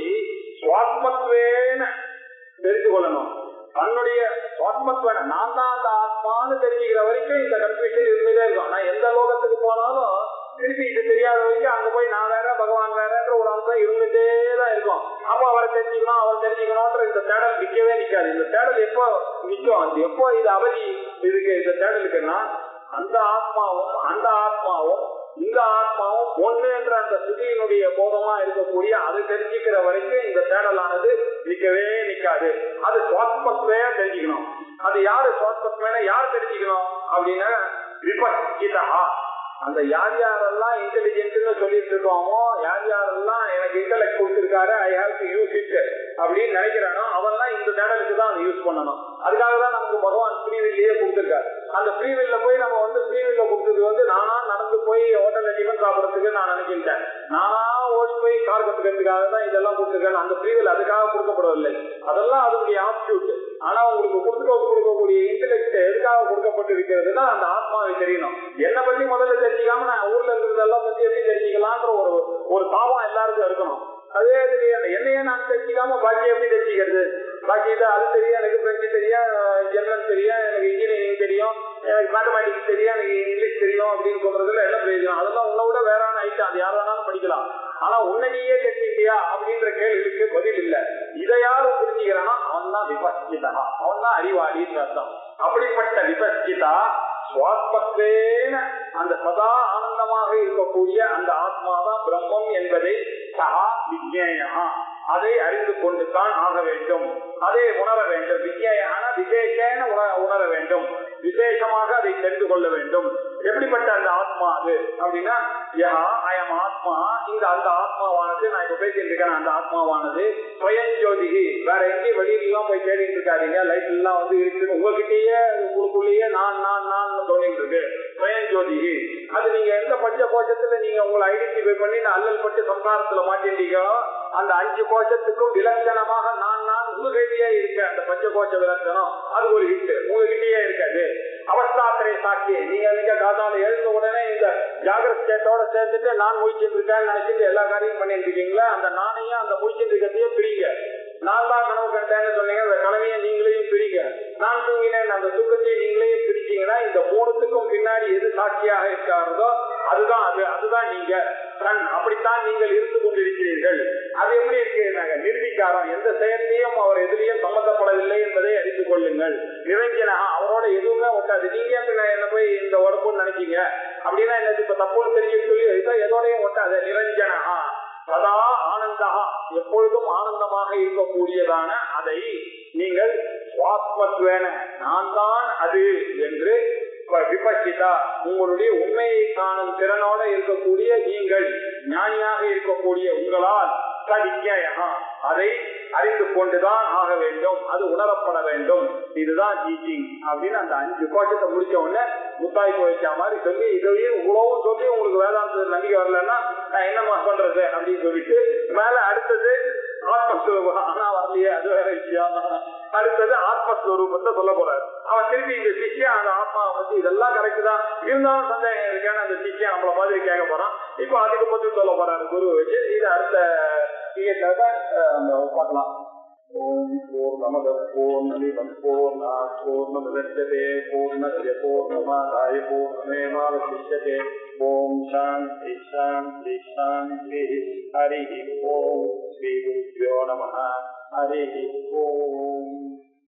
S2: சுவாத்மத்வேன தெரிந்து கொள்ளணும் தன்னுடைய சுவாத்மத்வேன நான் தான் அந்த ஆத்மான்னு தெரிஞ்சுக்கிற வரைக்கும் இந்த கன்ஃபியூஷன் இருந்துட்டே இருக்கும் நான் எந்த லோகத்துக்கு போனாலும் திருப்பி இது தெரியாத வரைக்கும் அங்க போய் நான் வேற பகவான் வேறன்ற ஒரு அம்சம் இருந்துட்டே தான் இருக்கும் அப்ப அவரை தெரிஞ்சுக்கணும் அவர் தெரிஞ்சுக்கணும்ன்ற இந்த தேடல் நிக்கவே நிக்காது இந்த தேடல் எப்போ நிக்கும் அது எப்போ இது அவதி இதுக்கு இந்த தேடலுக்குன்னா அந்த ஆத்மாவும் அந்த ஆத்மாவும் இந்த ஆத்மாவும் ஒண்ணு என்ற அந்த சுதியினுடைய போதமா இருக்கக்கூடிய அது தெரிஞ்சுக்கிற வரைக்கும் இந்த தேடலானது நிக்கவே நிக்காது அது சுவாத்மத்வே தெரிஞ்சுக்கணும் அது யாரு சுவாத்மத்வேன யார் தெரிஞ்சுக்கணும் அப்படின்னா விபச்சிதா அந்த யார் யாரெல்லாம் இன்டெலிஜென்ட்னு சொல்லிட்டு இருக்கோமோ யார் யாரெல்லாம் எனக்கு இன்டெலெக்ட் கொடுத்திருக்காரு I have to use it அப்படின்னு நினைக்கிறானோ அவன்லாம் இந்த தேடலுக்கு தான் அதை யூஸ் பண்ணணும் அதுக்காக தான் நமக்கு பகவான் ஃப்ரீவில்லையே கொடுத்திருக்காரு அந்த ஃப்ரீவில்ல போய் நம்ம வந்து ஃப்ரீவில்ல கொடுத்தது வந்து நானா நடந்து போய் ஹோட்டல்ல டிஃபன் சாப்பிடறதுக்கு நான் நினைக்கின்றேன் நானா ஓடி போய் கார் கத்துக்கிறதுக்காக தான் இதெல்லாம் கொடுத்திருக்காரு அந்த ஃப்ரீவில் அதுக்காக கொடுக்கப்படவில்லை அதெல்லாம் அதனுடைய ஆப்டியூட் ஆனா உங்களுக்கு கொடுக்க கொடுக்கக்கூடிய இன்டெலெக்ட் எதுக்காக கொடுக்கப்பட்டிருக்கிறதுனா அந்த ஆத்மாவை தெரியணும் என்ன பத்தி முதல்ல தெரிஞ்சுக்காம நான் ஊர்ல இருக்கிறதெல்லாம் பத்தி எப்படி தெரிஞ்சுக்கலாம்ன்ற ஒரு ஒரு பாவம் எல்லாருக்கும் இருக்கணும் அதே தெரியாது என்னையே நான் தெரிஞ்சுக்காம பாக்கி எப்படி தெரிஞ்சுக்கிறது பாக்கி இது அது தெரியும் எனக்கு பிரெஞ்சு தெரியும் ஜெர்மன் தெரியும் எனக்கு இன்ஜினியரிங் தெரியும் எனக்கு மேத்தமேட்டிக்ஸ் தெரியும் எனக்கு இங்கிலீஷ் தெரியும் அப்படின்னு சொல்றதுல என்ன பிரயோஜனம் அதெல்லாம் உன்னை விட வேறான ஐட்டம் அது யார் வேணாலும் படிக்கலாம் ஆனா உன்னை நீயே தெரிஞ்சுக்கிட்டியா அப்படின்ற கேள்விக்கு பதில் இல்ல இதை யாரு புரிஞ்சுக்கிறானா அவன் தான் விபஸ்கிதா அவன் தான் அறிவாளின்னு அர்த்தம் அப்படிப்பட்ட விபஸ்கிதா சுவாத்மத்வேன அந்த சதா ஆனந்தமாக இருக்கக்கூடிய அந்த ஆத்மாதான் பிரம்மம் என்பதை சகா விஜயா அதை அறிந்து கொண்டு தான் ஆக வேண்டும் அதை உணர வேண்டும் விஜயான விசேஷேன உண- உணர வேண்டும் விசேஷமாக அதை தெரிந்து கொள்ள வேண்டும் எப்படிப்பட்ட அந்த ஆத்மா அது அப்படின்னா யா அயம் ஆத்மா இந்த அந்த ஆத்மாவானது நான் இப்ப பேசிட்டு இருக்கேன் அந்த ஆத்மாவானது சுயஞ்சோதிகி வேற எங்கேயும் வெளியிலாம் போய் தேடிட்டு இருக்காதீங்க லைஃப் எல்லாம் வந்து இருக்கு உங்ககிட்டயே உங்களுக்குள்ளேயே நான் நான் நான் தோணிட்டு இருக்கு சுயஞ்சோதிகி அது நீங்க எந்த பஞ்ச கோஷத்துல நீங்க உங்களை ஐடென்டிஃபை பண்ணி நான் அல்லல் பட்டு சம்சாரத்துல மாட்டிட்டீங்களோ அந்த அஞ்சு கோஷத்துக்கும் விலட்சணமாக நான் நான் உங்ககிட்டயே இருக்க அந்த பஞ்ச கோஷ விலட்சணம் அது ஒரு ஹிட் உங்ககிட்டயே இருக்காது அவஸ்தாத்திரை சாட்சி நீங்க நீங்க காதால எழுந்த உடனே இந்த ஜாகிரத் ஸ்டேட்டோட சேர்த்துட்டு நான் முழிச்சிட்டு இருக்கேன்னு நினைச்சிட்டு எல்லா காரியமும் பண்ணிட்டு இருக்கீங்களா அந்த நானையும் அந்த முழிச்சிட்டு இருக்கிறதையும் பிரிங்க நான் தான் கனவு கண்டேன்னு சொன்னீங்க அந்த கனவையும் நீங்களையும் பிரிங்க நான் தூங்கினேன் அந்த தூக்கத்தையும் நீங்களையும் பிரிச்சீங்கன்னா இந்த மூணுத்துக்கும் பின்னாடி எது சாட்சியாக இருக்காரதோ அதுதான் அது அதுதான் நீங்கள் இருந்து கொண்டிருக்கிறீர்கள் அது எப்படி இருக்கு நாங்க நிர்வீகாரம் எந்த செயலையும் அவர் எதிலையும் சம்பந்தப்படவில்லை என்பதை அறிந்து கொள்ளுங்கள் நிரஞ்சனா அவரோட எதுவுமே ஒட்டாது நீங்க பின்ன என்ன போய் இந்த உடம்புன்னு நினைச்சீங்க அப்படின்னா என்னது இப்ப தப்புன்னு தெரிய சொல்லி இதோ எதோடையும் ஒட்டாது நிரஞ்சனா சதா ஆனந்தா எப்பொழுதும் ஆனந்தமாக இருக்கக்கூடியதான அதை நீங்கள் சுவாத்மத்வேன நான் தான் அது என்று வ- விபச்சிதா உங்களுடைய உண்மையை காணும் திறனோட இருக்கக்கூடிய நீங்கள் ஞானியாக இருக்கக்கூடிய உங்களால் சதிக்கயா அதை அறிந்து கொண்டுதான் ஆக வேண்டும் அது உணரப்பட வேண்டும் இதுதான் டீச்சிங் அப்படின்னு அந்த அஞ்சு கோஷத்தை முடிச்ச உடனே முத்தாய்க்கு வச்ச மாதிரி சொல்லி இதையும் இவ்வளவும் சொல்லி உங்களுக்கு வேதாந்த நம்பிக்கை வரலன்னா நான் என்னம்மா பண்றது அப்படின்னு சொல்லிட்டு மேல அடுத்தது ஆத்மஸ்வரூபம் ஆனா வரலையே அது வேற விஷயம் அடுத்தது ஆத்மஸ்வரூபத்தை சொல்ல போறாரு அவன் திருப்பி இந்த சிஷ்யன் அந்த ஆத்மாவை பத்தி இதெல்லாம் கரெக்ட் தான் இருந்தாலும் சந்தேகம் இருக்கான்னு அந்த சிஷ்யன் நம்மள மாதிரி கேட்க போறான் இப்போ அதுக்கு பத்தி சொல்ல போறாரு குரு வச்சு இது அடுத்த இயக்கத்தை பார்க்கலாம் ஓம் பூர்ணமத பூர்ணமிதம் பூர்ணா பூர்ணமுதட்சதே பூர்ணஸ்ய பூர்ணமாதாய பூர்ணமேவாவசிஷ்யதே ஓம் சாந்தி சாந்தி சாந்தி ஹரி ஓம் ஸ்ரீ குருभ्यो நமः ஹரி ஓம்